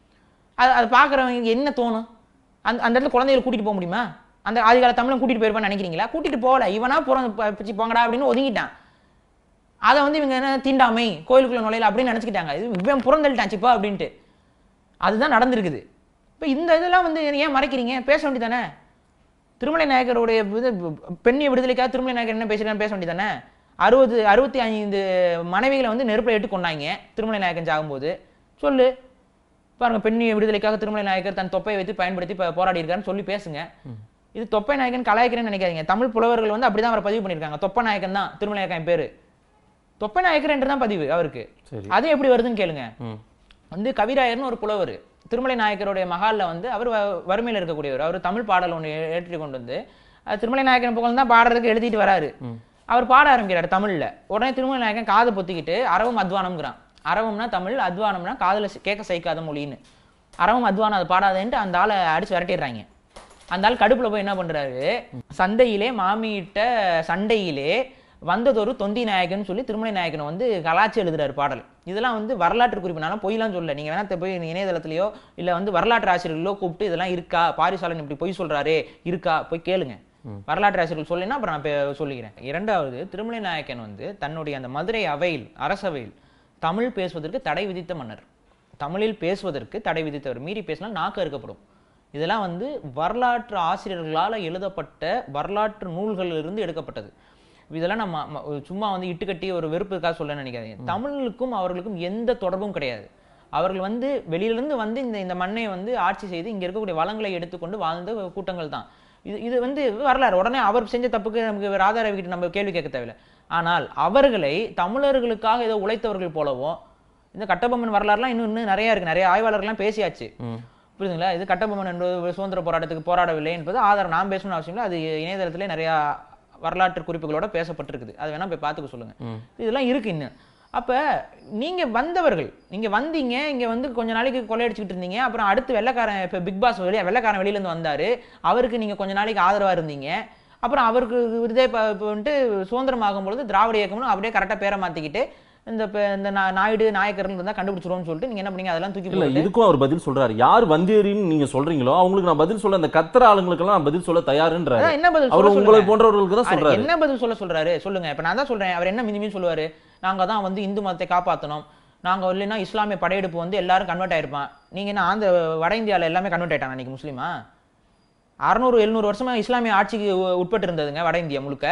அது அது பார்க்குறவங்க என்ன தோணும் அந்த அந்த இடத்துல குழந்தைகளை கூட்டிட்டு போக முடியுமா அந்த ஆதிகால தமிழன் கூட்டிட்டு போயிருப்பான்னு நினைக்கிறீங்களா கூட்டிட்டு போகல இவனா புறம் ப- பிச்சு போங்கடா அப்படின்னு ஒதுங்கிட்டான் அதை வந்து இவங்க என்ன தீண்டாமை கோயிலுக்குள்ள நுழையல அப்படின்னு நினச்சிக்கிட்டாங்க இது இவன் புறந்தள்ளிட்டான் சிப்பா அப்படின்ட்டு அதுதான் நடந்திருக்குது இப்போ இந்த இதெல்லாம் வந்து ஏன் மறைக்கிறீங்க பேச வேண்டியதானே திருமலை நாயக்கருடைய இது பெண்ணிய விடுதலைக்காக திருமலை நாயக்கர் என்ன பேசுறான்னு பேச வேண்டியதானே அறுபது அறுபத்தி ஐந்து மனைவிகளை வந்து நெருப்பில் இட்டு கொண்டாங்க திருமலை நாயக்கன் சாகும்போது சொல்லு பாருங்க பெண்ணிய விடுதலைக்காக திருமலை நாயக்கர் தன் தொப்பையை வைத்து பயன்படுத்தி ப- போராடி இருக்காருன்னு சொல்லி பேசுங்க இது தொப்பை நாயக்கன் கலாய்க்கிறேன்னு நினைக்காதீங்க தமிழ் புலவர்கள் வந்து அப்படிதான் அவரை பதிவு பண்ணியிருக்காங்க தொப்பை நாயக்கன் தான் திருமலை நாயக்கன் பேரு தொப்பை நாயக்கர் என்று தான் பதிவு அவருக்கு சரி அது எப்படி வருதுன்னு கேளுங்க ம் வந்து கவிராயர்னு ஒரு புலவர் திருமலை நாயக்கருடைய மகால்ல வந்து அவர் வ- வறுமையில் இருக்கக்கூடியவர் அவர் தமிழ் பாடல் ஒன்று ஏற்றி கொண்டு வந்து அது திருமலை நாயக்கன் புகழ் தான் பாடுறதுக்கு எழுதிட்டு வராரு அவர் பாட ஆரம்பிக்கிறார் தமிழ்ல உடனே திருமலை நாயக்கன் காதை பொத்திக்கிட்டு அரவம் அத்வானம்ங்கிறான் அரவம்னா தமிழ் அத்வானம்னா காதுல சி- கேட்க சைக்காத மொழின்னு அரவம் அத்வானம் அது பாடாதேன்ட்டு அந்த ஆளை அடிச்சு விரட்டிடுறாங்க அந்த ஆள் கடுப்புல போய் என்ன பண்றாரு சந்தையிலே மாமியிட்ட சண்டையிலே வந்ததொரு தொந்தி நாயகன் சொல்லி திருமலை நாயக்கனை வந்து கலாச்சி எழுதுறாரு பாடல் இதெல்லாம் வந்து வரலாற்று குறிப்பினாலும் பொய்லாம் சொல்ல நீங்க வேணா போய் இணையதளத்திலயோ இல்ல வந்து வரலாற்று ஆசிரியர்களோ கூப்பிட்டு இதெல்லாம் இருக்கா பாரிசாலன் இப்படி பொய் சொல்றாரே இருக்கா போய் கேளுங்க வரலாற்று ஆசிரியர்கள் சொல்லினா அப்புறம் நான் பே- சொல்லிக்கிறேன் இரண்டாவது திருமலை நாயக்கன் வந்து தன்னுடைய அந்த மதுரை அவையில் அரசவையில் தமிழ் பேசுவதற்கு தடை விதித்த மன்னர் தமிழில் பேசுவதற்கு தடை விதித்தவர் மீறி பேசினால் நாக்கு அறுக்கப்படும் இதெல்லாம் வந்து வரலாற்று ஆசிரியர்களால் எழுதப்பட்ட வரலாற்று நூல்களிலிருந்து எடுக்கப்பட்டது இதெல்லாம் நம்ம ம- சும்மா வந்து இட்டுக்கட்டி ஒரு வெறுப்புக்காக சொல்ல நினைக்காதீங்க தமிழுக்கும் அவர்களுக்கும் எந்த தொடர்பும் கிடையாது அவர்கள் வந்து வெளியிலிருந்து வந்து இந்த இந்த மண்ணை வந்து ஆட்சி செய்து இங்க இருக்கக்கூடிய வளங்களை எடுத்துக்கொண்டு வாழ்ந்த கூட்டங்கள் தான் இது இது வந்து வரலாறு உடனே அவர் செஞ்ச தப்புக்கு நமக்கு ராதா ரவி கிட்ட நம்ம கேள்வி கேட்க தேவையில்லை ஆனால் அவர்களை தமிழர்களுக்காக ஏதோ உழைத்தவர்கள் போலவும் இந்த கட்டபொம்மன் வரலாறுலாம் இன்னும் இன்னும் நிறைய இருக்கு நிறைய ஆய்வாளர்கள்லாம் பேசியாச்சு ம் புரியுதுங்களா இது கட்டபொம்மன் என்பது சுதந்திர போராட்டத்துக்கு போராடவில்லை என்பது ஆதாரம் நான் பேசணும்னு அவசியம் இல்லை அது இணையதளத்திலே நிறைய வரலாற்று குறிப்புகளோட பேசப்பட்டிருக்குது அது வேணா போய் பார்த்துக்க சொல்லுங்க இதெல்லாம் இருக்கு இன்னும் அப்ப நீங்க வந்தவர்கள் நீங்க வந்தீங்க இங்க வந்து கொஞ்ச நாளைக்கு கொள்ளையடிச்சுக்கிட்டு இருந்தீங்க அப்புறம் அடுத்து வெள்ளைக்காரன் இப்ப பிக் பாஸ் வெளியே வெள்ளைக்காரன் வெளியில இருந்து வந்தாரு அவருக்கு நீங்க கொஞ்ச நாளைக்கு ஆதரவா இருந்தீங்க அப்புறம் அவருக்கு இதே இப்போ வந்துட்டு சுதந்திரம் ஆகும் பொழுது திராவிட இயக்கம்னு அப்படியே கரெக்டாக பேரை மாத்திக்கிட்டு இந்த இப்ப இந்த நா- நாயுடு நாயக்கர்கள் இருந்தால் கண்டுபிடிச்சிருவோம்னு சொல்லிட்டு நீங்க என்ன பண்ணீங்க அதெல்லாம் தூக்கி இல்ல போட்டு இதுக்கும் அவர் பதில் சொல்றாரு யார் வந்தேரின்னு நீங்க சொல்றீங்களோ அவங்களுக்கு நான் பதில் சொல்ல அந்த கத்துற ஆளுங்களுக்கெல்லாம் நான் பதில் சொல்ல தயாருன்றாரு அதான் என்ன பதில் அவர் சொல்ல உங்களை சொல்லுங்க. போன்றவர்களுக்கு தான் அவர் சொல்றாரு என்ன பதில் சொல்ல சொல்றாரு சொல்லுங்க இப்ப நான் தான் சொல்றேன் அவர் என்ன மிஞ்சி மிஞ்சி சொல்லுவாரு நாங்க தான் வந்து இந்து மதத்தை காப்பாத்தணும் நாங்க இல்லைன்னா இஸ்லாமிய படையெடுப்பு வந்து எல்லாரும் கன்வெர்ட் ஆயிருப்பான் நீங்க என்ன ஆந்த வட இந்தியால எல்லாமே கன்வெர்ட் ஆயிட்டாங்க அன்னைக்கு முஸ்லீமா அறுநூறு எழுநூறு வருஷமா இஸ்லாமிய ஆட்சிக்கு உ- உட்பட்டு இருந்ததுங்க வட இந்தியா முழுக்க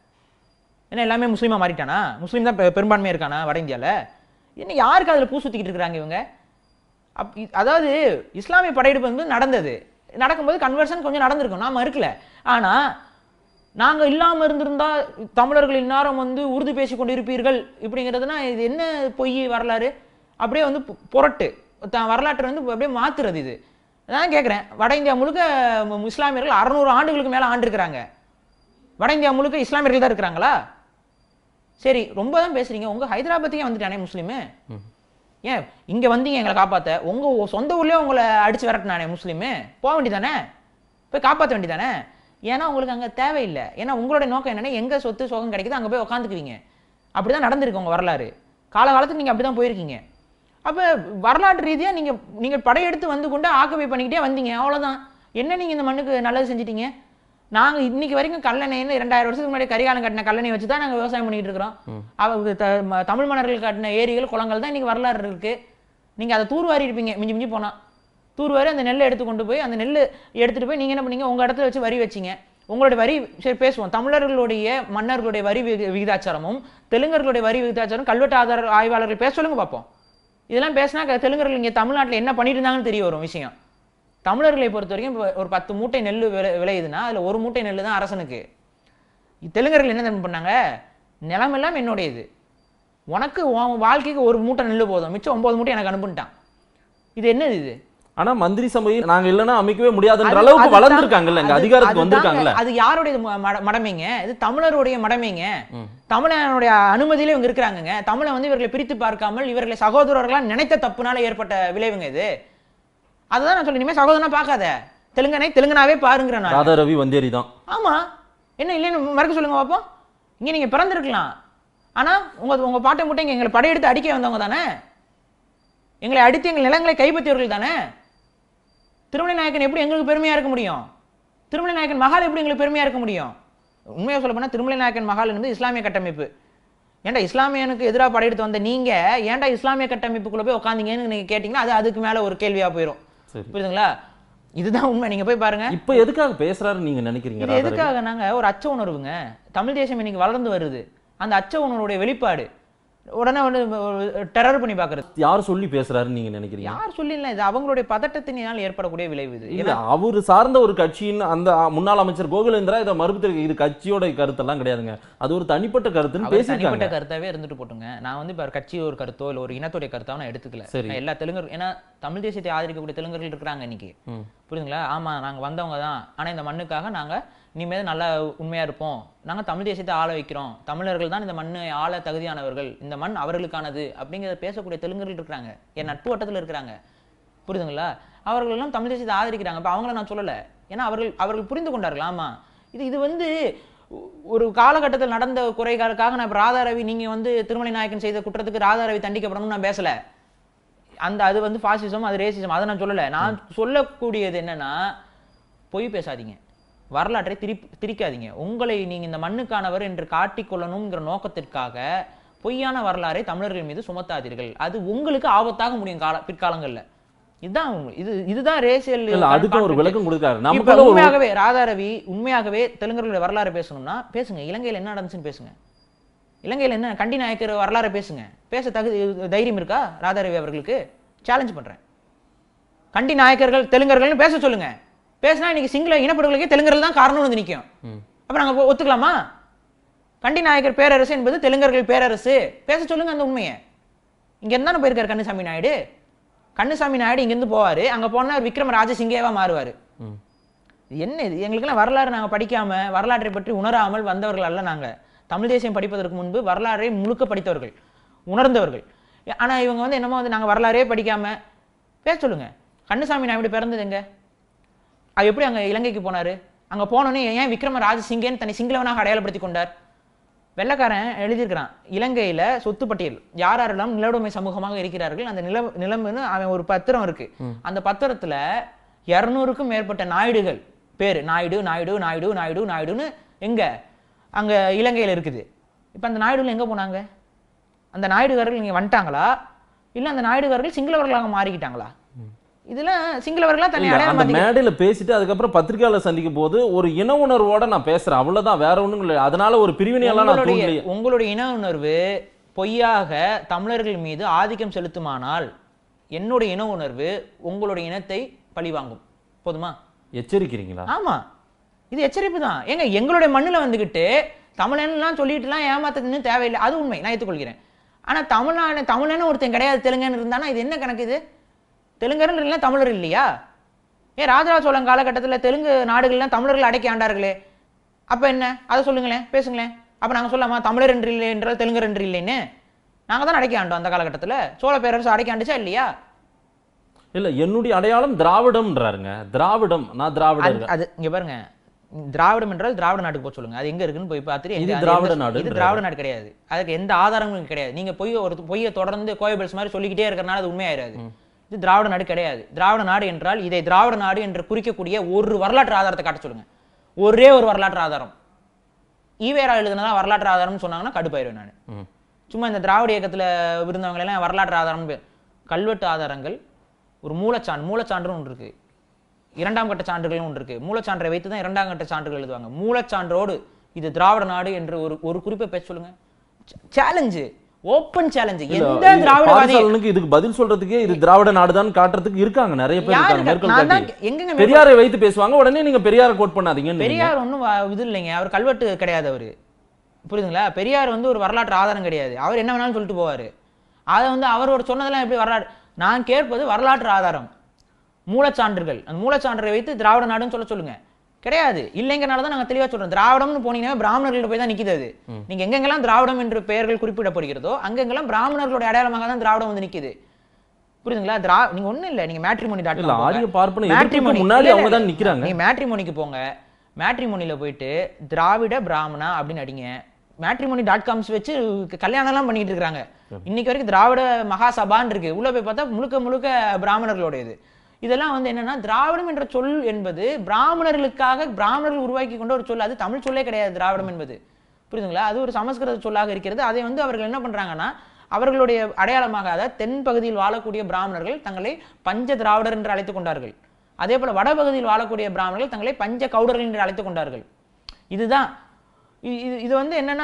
என்ன எல்லாமே முஸ்லீமா மாறிட்டானா முஸ்லீம் தான் பெ- பெரும்பான்மையா இருக்கானா வட இந்தியால என்ன யாருக்கு அதுல பூ சுத்திக்கிட்டு இருக்காங்க இவங்க அப் இ- அதாவது இஸ்லாமிய படையெடுப்பு வந்து நடந்தது நடக்கும்போது கன்வர்ஷன் கொஞ்சம் நடந்திருக்கும் நாம இருக்கல ஆனா நாங்க இல்லாம இருந்திருந்தா தமிழர்கள் இந்நேரம் வந்து உருது பேசி கொண்டிருப்பீர்கள் இப்படிங்கிறதுனா இது என்ன பொய் வரலாறு அப்படியே வந்து பு- புரட்டு த- வரலாற்றை வந்து அப்படியே மாத்துறது இது நான் கேட்குறேன் வட இந்தியா முழுக்க மு- இஸ்லாமியர்கள் அறநூறு ஆண்டுகளுக்கு மேல ஆண்டிருக்கிறாங்க வட இந்தியா முழுக்க இஸ்லாமியர்கள் தான் இருக்கிறாங்களா சரி ரொம்ப தான் பேசுறீங்க உங்க ஹைதராபாத்துக்கே வந்துட்டானே முஸ்லீமு ஏன் இங்க வந்தீங்க எங்களை காப்பாத்த உங்க ஊ- சொந்த ஊர்லயே உங்களை அடிச்சு விரட்டினானே முஸ்லீமு போக வேண்டியதானே போய் காப்பாற்ற வேண்டியதானே ஏன்னா உங்களுக்கு அங்க தேவையில்லை ஏன்னா உங்களோட நோக்கம் என்னன்னா எங்க சொத்து சோகம் கிடைக்குது அங்க போய் உட்காந்துக்குவீங்க அப்படிதான் நடந்திருக்கு உங்க வரலாறு காலகாலத்துக்கு நீங்க அப்படிதான் போயிருக்கீங்க அப்ப வரலாற்று ரீதியா நீங்க நீங்க படையெடுத்து வந்து கொண்டு ஆக்குபை பண்ணிக்கிட்டே வந்தீங்க அவ்வளவுதான் என்ன நீங்க இந்த மண்ணுக்கு நல்லது செஞ்சிட்டீங்க நாங்க இன்னைக்கு வரைக்கும் கல்லணைன்னு ரெண்டாயிரம் வருஷத்துக்கு முன்னாடி கரிகாலம் கட்டின கல்லணை வச்சு தான் நாங்க விவசாயம் பண்ணிட்டு இருக்கிறோம் அவங்க த- ம- தமிழ் மன்னர்கள் கட்டின ஏரிகள் குளங்கள் தான் இன்னைக்கு வரலாறு இருக்கு நீங்க அதை தூர்வாரி இருப்பீங்க மிஞ்சி மிஞ்சி போனா தூர்வாரி அந்த நெல்லை எடுத்து கொண்டு போய் அந்த நெல் எடுத்துட்டு போய் நீங்க என்ன பண்ணீங்க உங்க இடத்துல வச்சு வரி வச்சீங்க உங்களுடைய வரி சரி பேசுவோம் தமிழர்களுடைய மன்னர்களுடைய வரி விகி- விகிதாச்சாரமும் தெலுங்கர்களுடைய வரி விகிதாச்சாரம் கல்வெட்டு ஆதார ஆய்வாளர்கள் பேச சொல்லுங்க பார்ப்போம் இதெல்லாம் பேசினா க- தெலுங்கர்கள் இங்க தமிழ்நாட்டுல என்ன பண்ணிட்டு இருந்தாங்கன்னு தெரிய வரும் விஷயம் தமிழர்களை பொறுத்த வரைக்கும் இப்ப ஒரு பத்து மூட்டை நெல் விளை விளையுதுன்னா அதுல ஒரு மூட்டை நெல் தான் அரசனுக்கு தெலுங்கர்கள் என்ன தெரியுமா பண்ணாங்க நிலமெல்லாம் என்னுடையது உனக்கு உன் வாழ்க்கைக்கு ஒரு மூட்டை நெல் போதும் மிச்சம் ஒன்பது மூட்டை எனக்கு அனுப்புன்ட்டான் இது என்னது இது ஆனா மந்திரி சபை நாங்க இல்லைன்னா அமைக்கவே முடியாதுன்ற அது- அளவுக்கு அதுதான்- வளர்ந்துருக்காங்கல்ல இங்க அது- அதிகாரத்துக்கு அதுதாங்க. வந்திருக்காங்கல்ல அது யாருடைய ம- மட- மடமைங்க இது தமிழருடைய மடமைங்க ம். தமிழனுடைய அனுமதியில இவங்க இருக்கிறாங்கங்க தமிழை வந்து இவர்களை பிரித்து பார்க்காமல் இவர்களை சகோதரர்களா நினைத்த தப்புனால ஏற்பட்ட விளைவுங்க இது அதுதான் நான் சொல்லி இனிமே சகோதரனா பார்க்காத தெலுங்கனை தெலுங்கனாவே பாருங்கிற நான் ராதா ரவி வந்தேரி தான் ஆமா என்ன இல்லைன்னு மறக்க சொல்லுங்க பாப்போம் இங்க நீங்க பிறந்திருக்கலாம் ஆனா உங்க உங்க பாட்டை முட்டை இங்க எங்களை படையெடுத்து அடிக்க வந்தவங்க தானே எங்களை அடித்து எங்கள் நிலங்களை கைப்பற்றியவர்கள் தானே திருமலை நாயக்கன் எப்படி எங்களுக்கு பெருமையா இருக்க முடியும் திருமலை நாயக்கன் மகால் எப்படி எங்களுக்கு பெருமையா இருக்க முடியும் உண்மையா சொல்ல போனா திருமலை நாயக்கன் மகால் என்பது இஸ்லாமிய கட்டமைப்பு ஏன்டா இஸ்லாமியனுக்கு எதிராக படையெடுத்து வந்த நீங்க ஏன்டா இஸ்லாமிய கட்டமைப்புக்குள்ள போய் உட்காந்தீங்கன்னு நீங்க கேட்டீங்கன்னா அது அதுக்கு மேல ஒரு கேள்வியா போயிடும் சரி புரியுதுங்களா இதுதான் உண்மை நீங்க போய் பாருங்க இப்ப எதுக்காக பேசுறாருன்னு நீங்க நினைக்கிறீங்க இது ராதா ரவி? எதுக்காக நாங்க ஒரு அச்ச உணர்வுங்க தமிழ் தேசம் இன்னைக்கு வளர்ந்து வருது அந்த அச்ச உணர்வுடைய வெளிப்பாடு உடனே வந்து டெரர் பண்ணி பாக்குறது யார் சொல்லி பேசுறாருன்னு நீங்க நினைக்கிறீங்க யார் சொல்லிடலாம் இது அவங்களுடைய பதட்டத்தினால் ஏற்படக்கூடிய விளைவு இது இல்ல அவரு சார்ந்த ஒரு கட்சியின் அந்த முன்னாள் அமைச்சர் கோகுலேந்திரா இதை மறுப்பு தெரிவிக்க இது கட்சியோட கருத்தெல்லாம் கிடையாதுங்க அது ஒரு தனிப்பட்ட கருத்துன்னு அவர் பேசியிருக்காங்க தனிப்பட்ட கருத்தாவே இருந்துட்டு போட்டுங்க நான் வந்து இப்ப கட்சி ஒரு கருத்தோ இல்ல ஒரு இனத்துடைய கருத்தோ நான் எடுத்துக்கல சரி. நான் எல்லா தெலுங்கர் ஏன்னா தமிழ் தேசியத்தை ஆதரிக்கக்கூடிய தெலுங்கர்கள் இருக்கிறாங்க இன்னைக்கு ம். புரியுதுங்களா ஆமா நாங்க வந்தவங்க தான் ஆனா இந்த மண்ணுக்காக நாங்க இனிமேல் நல்லா உண்மையா இருப்போம் நாங்க தமிழ் தேசியத்தை ஆள வைக்கிறோம் தமிழர்கள் தான் இந்த மண்ணை ஆள தகுதியானவர்கள் இந்த மண் அவர்களுக்கானது அப்படிங்கிறத பேசக்கூடிய தெலுங்கர்கள் இருக்கிறாங்க என் நட்பு வட்டத்துல இருக்கிறாங்க புரியுதுங்களா அவர்கள் எல்லாம் தமிழ் தேசியத்தை ஆதரிக்கிறாங்க இப்ப அவங்கள நான் சொல்லல ஏன்னா அவர்கள் அவர்கள் புரிந்து கொண்டார்கள் ஆமா இது இது வந்து ஒ- ஒரு காலகட்டத்தில் நடந்த குறைகளுக்காக நான் இப்ப ராதா ரவி நீங்க வந்து திருமலை நாயக்கன் செய்த குற்றத்துக்கு ராதா ரவி தண்டிக்கப்படணும்னு நான் பேசல அந்த அது வந்து ஃபாசிசம் அது ரேசிசம் அதை நான் சொல்லல நான் சொல்லக்கூடியது என்னன்னா பொய் பேசாதீங்க வரலாற்றை திரி திரிக்காதீங்க உங்களை நீங்க இந்த மண்ணுக்கானவர் என்று காட்டிக்கொள்ளணுங்கிற நோக்கத்திற்காக பொய்யான வரலாறை தமிழர்கள் மீது சுமத்தாதீர்கள் அது உங்களுக்கு ஆபத்தாக முடியும் கால பிற்காலங்கள்ல இதுதான் உண்மை. இது இதுதான் ரேசியல் இல்ல அதுக்கும் ஒரு விளக்கம் கொடுக்காரு இப்ப நமக்குள்ள ஒரு உண்மையாகவே ராதாரவி உண்மையாகவே தெலுங்கர்களுடைய வரலாறு பேசணும்னா பேசுங்க இலங்கையில் என்ன நடந்துச்சுன்னு பேசுங்க இலங்கையில் என்ன கண்டி நாயக்கர் வரலாறு பேசுங்க பேச தகுதி தைரியம் இருக்கா ராதாரவி அவர்களுக்கு சேலஞ்ச் பண்றேன் கண்டி நாயக்கர்கள் தெலுங்கர்கள்னு பேச சொல்லுங்க பேசினா இன்னைக்கு சிங்கள இனப்படுகொலைக்கே தெலுங்கர்கள் தான் காரணம்னு வந்து நிற்கும் ம். அப்ப நாங்க ஒ- ஒத்துக்கலாமா கண்டி நாயக்கர் பேரரசு என்பது தெலுங்கர்கள் பேரரசு பேச சொல்லுங்க அந்த உண்மையை இங்க இருந்தானே போயிருக்காரு கண்ணுசாமி நாயுடு கண்ணுசாமி நாயுடு இங்கிருந்து போவாரு அங்க போனா விக்ரம ராஜசிங்கேவா மாறுவாரு ம். இது என்ன இது எங்களுக்கெல்லாம் வரலாறு நாங்க படிக்காம வரலாற்றை பற்றி உணராமல் வந்தவர்கள் அல்ல நாங்க தமிழ் தேசியம் படிப்பதற்கு முன்பு வரலாறை முழுக்க படித்தவர்கள் உணர்ந்தவர்கள் ஆனா இவங்க வந்து என்னமோ வந்து நாங்க வரலாறே படிக்காம பேச சொல்லுங்க கண்ணுசாமி நாயுடு பிறந்தது எங்க அவர் எப்படி அங்க இலங்கைக்கு போனாரு அங்க போனோன்னே ஏன் விக்ரம ராஜசிங்கன் தன்னை சிங்களவனாக அடையாளப்படுத்தி கொண்டார் வெள்ளைக்காரன் எழுதியிருக்கிறான் இலங்கையில சொத்து பட்டியல் யார் யாரெல்லாம் நிலவுடைமை சமூகமாக இருக்கிறார்கள் அந்த நிலம் நிலம்னு அவன் ஒரு பத்திரம் இருக்கு அந்த பத்திரத்துல இருநூறுக்கும் மேற்பட்ட நாயுடுகள் பேரு நாயுடு நாயுடு நாயுடு நாயுடு நாயுடுன்னு எங்க அங்க இலங்கையில இருக்குது இப்ப அந்த நாயுடுகள் எங்க போனாங்க அந்த நாயுடுகாரர்கள் இங்க வந்துட்டாங்களா இல்ல அந்த நாயுடுகாரர்கள் சிங்களவர்களாக மாறிக்கிட்டாங்களா இதெல்லாம் சிங்களவர்களா தன்னை இல்ல, அடையாளம் அந்த மாத்திக்க- மேடையில பேசிட்டு அதுக்கப்புறம் பத்திரிகையாளர் சந்திக்கும் போது ஒரு இன உணர்வோட நான் பேசுறேன் அவ்வளவுதான் வேற ஒண்ணும் இல்லை அதனால ஒரு பிரிவினையெல்லாம் நான் உங்களுடைய தூண்டலையே உங்களுடைய இன உணர்வு பொய்யாக தமிழர்கள் மீது ஆதிக்கம் செலுத்துமானால் என்னுடைய இன உணர்வு உங்களுடைய இனத்தை பழிவாங்கும் போதுமா எச்சரிக்கிறீங்களா ஆமா இது எச்சரிப்பு தான் ஏங்க எங்களுடைய மண்ணுல வந்துகிட்டு தமிழன்லாம் சொல்லிட்டுலாம் ஏமாத்ததுன்னு தேவையில்லை அது உண்மை நான் ஏற்றுக்கொள்கிறேன் ஆனா தமிழ்நாடு தமிழன்னு ஒருத்தன் கிடையாது தெலுங்கன்னு இருந்தானா இது என்ன கணக்கு இது தெலுங்கர் இல்லை தமிழர் இல்லையா ஏன் ராஜராஜ சோழன் காலகட்டத்துல தெலுங்கு நாடுகள்லாம் தமிழர்கள் அடக்கி ஆண்டார்களே அப்ப என்ன அதை சொல்லுங்களேன் பேசுங்களேன் அப்ப நாங்க சொல்லாமா தமிழர் என்று இல்லை என்றால் தெலுங்கர் என்று இல்லைன்னு நாங்க தான் அடக்கி ஆண்டோம் அந்த காலகட்டத்துல சோழ பேரரசு அடக்கி ஆண்டுச்சா இல்லையா இல்ல என்னுடைய அடையாளம் திராவிடம்ன்றாருங்க திராவிடம் நான் திராவிடர் அது- அது இங்க பாருங்க திராவிடம் என்றால் திராவிட நாட்டுக்கு போக சொல்லுங்க அது எங்க இருக்குன்னு போய் பார்த்துட்டு இது எங்க- அது திராவிட எந்த- நாடுன்றாரு. இது திராவிட நாடு கிடையாது அதுக்கு எந்த ஆதாரமும் கிடையாது நீங்க பொய் ஒரு பொய்யை தொடர்ந்து கோயபல்ஸ் மாதிரி சொல்லிக்கிட்டே இருக்கிறனால அது உண்மையாயிராது இது திராவிட நாடு கிடையாது திராவிட நாடு என்றால் இதை திராவிட நாடு என்று குறிக்கக்கூடிய ஒரு வரலாற்று ஆதாரத்தை காட்ட சொல்லுங்க ஒரே ஒரு வரலாற்று ஆதாரம் ஈவேரா எழுதுனதான் வரலாற்று ஆதாரம்னு சொன்னாங்கன்னா கடுப்பாயிருவேன் நான் ம். சும்மா இந்த திராவிட இயக்கத்துல இருந்தவங்க எல்லாம் வரலாற்று ஆதாரம் பே- கல்வெட்டு ஆதாரங்கள் ஒரு மூலச்சான்று மூலச்சான்றுன்னு ஒன்று இருக்கு இரண்டாம் கட்ட சான்றுகள்னு ஒன்று இருக்கு மூலச்சான்றை வைத்து தான் இரண்டாம் கட்ட சான்றுகள் எழுதுவாங்க மூலச்சான்றோடு இது திராவிட நாடு என்று ஒரு ஒரு குறிப்பை பேச சொல்லுங்க சேலஞ்சு ஓப்பன் சேலஞ்சு இல்ல, எந்த இது திராவிடவாதி பாரிசாலனுக்கு இதுக்கு பதில் சொல்றதுக்கே இது திராவிட நாடுதான் காட்டுறதுக்கு இருக்காங்க நிறைய பேர் யாரு இருக்காங்க மேற்கோள் நான் தான் காட்டி எங்கங்க மேற்கோள் பெரியாரை வைத்து பேசுவாங்க உடனே நீங்க பெரியாரை கோட் பண்ணாதீங்கன்னு பெரியார் ஒன்றும் இது இல்லைங்க அவர் கல்வெட்டு கிடையாது அவரு புரியுதுங்களா பெரியார் வந்து ஒரு வரலாற்று ஆதாரம் கிடையாது அவர் என்ன வேணாலும் சொல்லிட்டு போவாரு அதை வந்து அவரோட சொன்னதெல்லாம் எப்படி வரலாறு நான் கேட்பது வரலாற்று ஆதாரம் மூலச்சான்றுகள் அந்த மூலச்சான்றை வைத்து திராவிட நாடுன்னு சொல்ல சொல்லுங்க கிடையாது இல்லைங்கிறனால தான் நாங்க தெளிவா சொல்றோம் திராவிடம்னு போனீங்கன்னா பிராமணர்கள்ட்ட போய் தான் நிக்குது அது நீங்க எங்கெங்கெல்லாம் திராவிடம் என்ற பெயர்கள் குறிப்பிடப்படுகிறதோ அங்கெங்கெல்லாம் பிராமணர்களுடைய அடையாளமாக தான் திராவிடம் வந்து நிக்குது புரியுதுங்களா திரா நீங்க ஒண்ணும் இல்ல நீங்க மேட்ரிமோனி டாட் இல்ல ஆரிய பார்ப்பன எதிர்ப்புக்கு முன்னாடி அவங்க தான் நிக்கிறாங்க நீங்க மேட்ரிமோனிக்கு போங்க மேட்ரிமோனில போயிட்டு திராவிட பிராமணா அப்படின்னு அடிங்க மேட்ரிமோனி டாட் காம்ஸ் வச்சு கல்யாணம்லாம் பண்ணிட்டு இருக்காங்க இன்னைக்கு வரைக்கும் திராவிட மகாசபான்னு இருக்கு உள்ள போய் பார்த்தா முழுக்க முழுக்க பிராமணர்களுடையது இதெல்லாம் வந்து என்னன்னா திராவிடம் என்ற சொல் என்பது பிராமணர்களுக்காக பிராமணர்கள் உருவாக்கி கொண்ட ஒரு சொல் அது தமிழ் சொல்லே கிடையாது திராவிடம் என்பது புரியுதுங்களா அது ஒரு சமஸ்கிருத சொல்லாக இருக்கிறது அதை வந்து அவர்கள் என்ன பண்றாங்கன்னா அவர்களுடைய அடையாளமாக அதாவது தென் பகுதியில் வாழக்கூடிய பிராமணர்கள் தங்களை பஞ்ச திராவிடர் என்று அழைத்துக் கொண்டார்கள் அதே போல வடபகுதியில் வாழக்கூடிய பிராமணர்கள் தங்களை பஞ்ச கவுடர்கள் என்று அழைத்துக் கொண்டார்கள் இதுதான் இ- இது இது வந்து என்னன்னா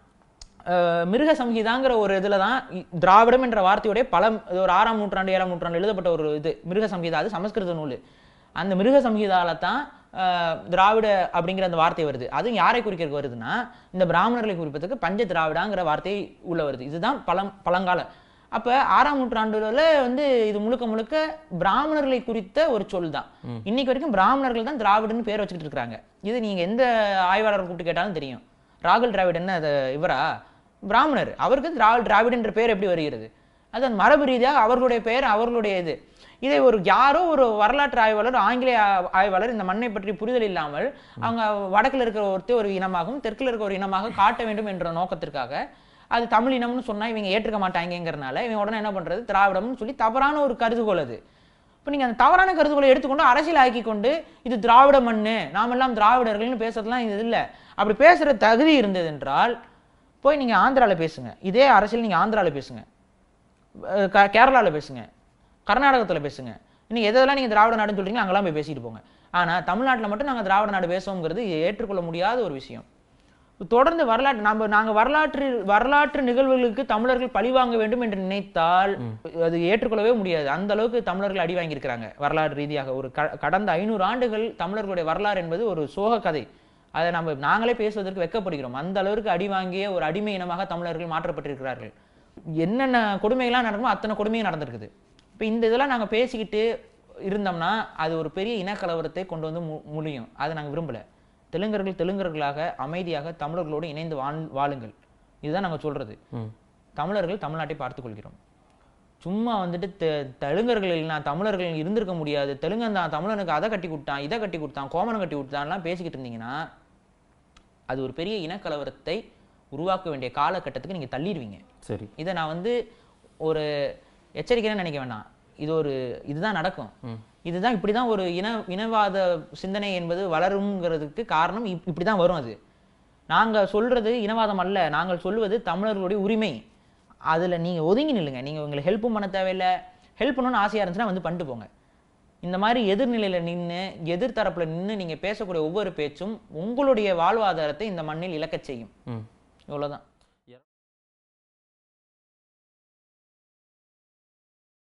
அஹ், மிருக சம்ஹிதாங்கிற ஒரு இதுல தான் இ- திராவிடம் என்ற வார்த்தையுடைய பல இது ஒரு ஆறாம் நூற்றாண்டு ஏழாம் நூற்றாண்டு எழுதப்பட்ட ஒரு இது மிருக சம்ஹிதா அது சமஸ்கிருத நூல் அந்த மிருக சம்ஹிதால தான் அஹ், திராவிட அப்படிங்கிற அந்த வார்த்தை வருது அதுவும் யாரை குறிக்கிறதுக்கு வருதுன்னா இந்த பிராமணர்களை குறிப்பதற்கு பஞ்ச திராவிடாங்கிற வார்த்தை உள்ள வருது இதுதான் பழம் பழங்கால அப்ப ஆறாம் நூற்றாண்டுல வந்து இது முழுக்க முழுக்க பிராமணர்களை குறித்த ஒரு சொல் தான் இன்னைக்கு வரைக்கும் பிராமணர்கள் தான் திராவிடன்னு பேர் வச்சுக்கிட்டு இருக்காங்க இது நீங்க எந்த ஆய்வாளர் கூப்பிட்டு கேட்டாலும் தெரியும் ராகுல் டிராவிட் என்ன அது இவரா பிராமணர் அவருக்கு திராவிட டிராவிட் என்ற பேர் எப்படி வருகிறது அது அந்த மரபு ரீதியாக அவர்களுடைய பெயர் அவர்களுடைய இது இதை ஒரு யாரோ ஒரு வரலாற்று ஆய்வாளர் ஆங்கிலேய ஆ- ஆய்வாளர் இந்த மண்ணை பற்றி புரிதல் இல்லாமல் அவங்க வடக்குல இருக்கிற ஒருத்தர் ஒரு இனமாகவும் தெற்குல இருக்கிற ஒரு இனமாக காட்ட வேண்டும் என்ற நோக்கத்திற்காக அது தமிழ் இனம்னு சொன்னா இவங்க ஏற்றுக்க மாட்டாங்கங்கிறனால இவங்க உடனே என்ன பண்றது திராவிடம்னு சொல்லி தவறான ஒரு கருதுகோள் அது இப்போ நீங்க அந்த தவறான கருத்துக்களை எடுத்துக்கொண்டு அரசியல் ஆக்கி கொண்டு இது திராவிட மண்ணு நாமெல்லாம் திராவிடர்கள்னு பேசுறதுலாம் இது இல்லை அப்படி பேசுற தகுதி இருந்தது என்றால் போய் நீங்க ஆந்திரால பேசுங்க இதே அரசியல் நீங்க ஆந்திரால பேசுங்க அஹ் க- கேரளால பேசுங்க கர்நாடகத்துல பேசுங்க நீங்க எதெல்லாம் நீங்க திராவிட நாடுன்னு சொல்றீங்களோ அங்கெல்லாம் போய் பேசிட்டு போங்க ஆனா தமிழ்நாட்டுல மட்டும் நாங்க திராவிட நாடு பேசுவோங்கிறது ஏற்றுக்கொள்ள முடியாத ஒரு விஷயம் தொடர்ந்து வரலாற்று நம்ம நாங்க வரலாற்று வரலாற்று நிகழ்வுகளுக்கு தமிழர்கள் பழிவாங்க வேண்டும் என்று நினைத்தால் அது ஏற்றுக்கொள்ளவே முடியாது அந்த அளவுக்கு தமிழர்கள் அடி வாங்கியிருக்கிறாங்க வரலாறு ரீதியாக ஒரு க- கடந்த ஐநூறு ஆண்டுகள் தமிழர்களுடைய வரலாறு என்பது ஒரு சோக கதை அதை நம்ம நாங்களே பேசுவதற்கு வெட்கப்படுகிறோம் அந்த அளவுக்கு அடி வாங்கிய ஒரு அடிமை இனமாக தமிழர்கள் மாற்றப்பட்டிருக்கிறார்கள் என்னென்ன கொடுமைகள்லாம் நடக்குமோ அத்தனை கொடுமையும் நடந்திருக்குது இப்போ இந்த இதெல்லாம் நாங்க பேசிக்கிட்டு இருந்தோம்னா அது ஒரு பெரிய இனக்கலவரத்தை கொண்டு வந்து மு- முடியும் அதை நாங்க விரும்பல தெலுங்கர்கள் தெலுங்கர்களாக அமைதியாக தமிழர்களோடு இணைந்து வாழ் வாழுங்கள் இதுதான் நாங்க சொல்றது ம். தமிழர்கள் தமிழ்நாட்டை பார்த்துக் கொள்கிறோம் சும்மா வந்துட்டு தெ- தெலுங்கர்கள் இல்லைனா தமிழர்கள் இருந்திருக்க முடியாது தெலுங்கன் தான் தமிழனுக்கு அதை கட்டி கொடுத்தான் இதை கட்டி கொடுத்தான் கோமனம் கட்டி கொடுத்தான்லாம் பேசிக்கிட்டு இருந்தீங்கன்னா அது ஒரு பெரிய இனக்கலவரத்தை உருவாக்க வேண்டிய காலகட்டத்துக்கு நீங்க தள்ளிடுவீங்க சரி இதை நான் வந்து ஒரு எச்சரிக்கைன்னு நினைக்க வேண்டாம் இது ஒரு இதுதான் நடக்கும் இதுதான் இப்படிதான் ஒரு இன இனவாத சிந்தனை என்பது வளருங்கிறதுக்கு காரணம் இப்- இப்படிதான் வரும் அது நாங்க சொல்றது இனவாதம் அல்ல நாங்கள் சொல்வது தமிழர்களுடைய உரிமை அதுல நீங்க ஒதுங்கி நில்லுங்க நீங்க உங்களுக்கு ஹெல்ப்பும் பண்ண தேவையில்லை ஹெல்ப் பண்ணணும்னு ஆசையா இருந்துச்சுன்னா வந்து பண்ணிட்டு போங்க இந்த மாதிரி எதிர்நிலையில நின்று எதிர்த்தரப்புல நின்று நீங்க பேசக்கூடிய ஒவ்வொரு பேச்சும் உங்களுடைய வாழ்வாதாரத்தை இந்த மண்ணில் இழக்கச் செய்யும் ம் இவ்வளவுதான்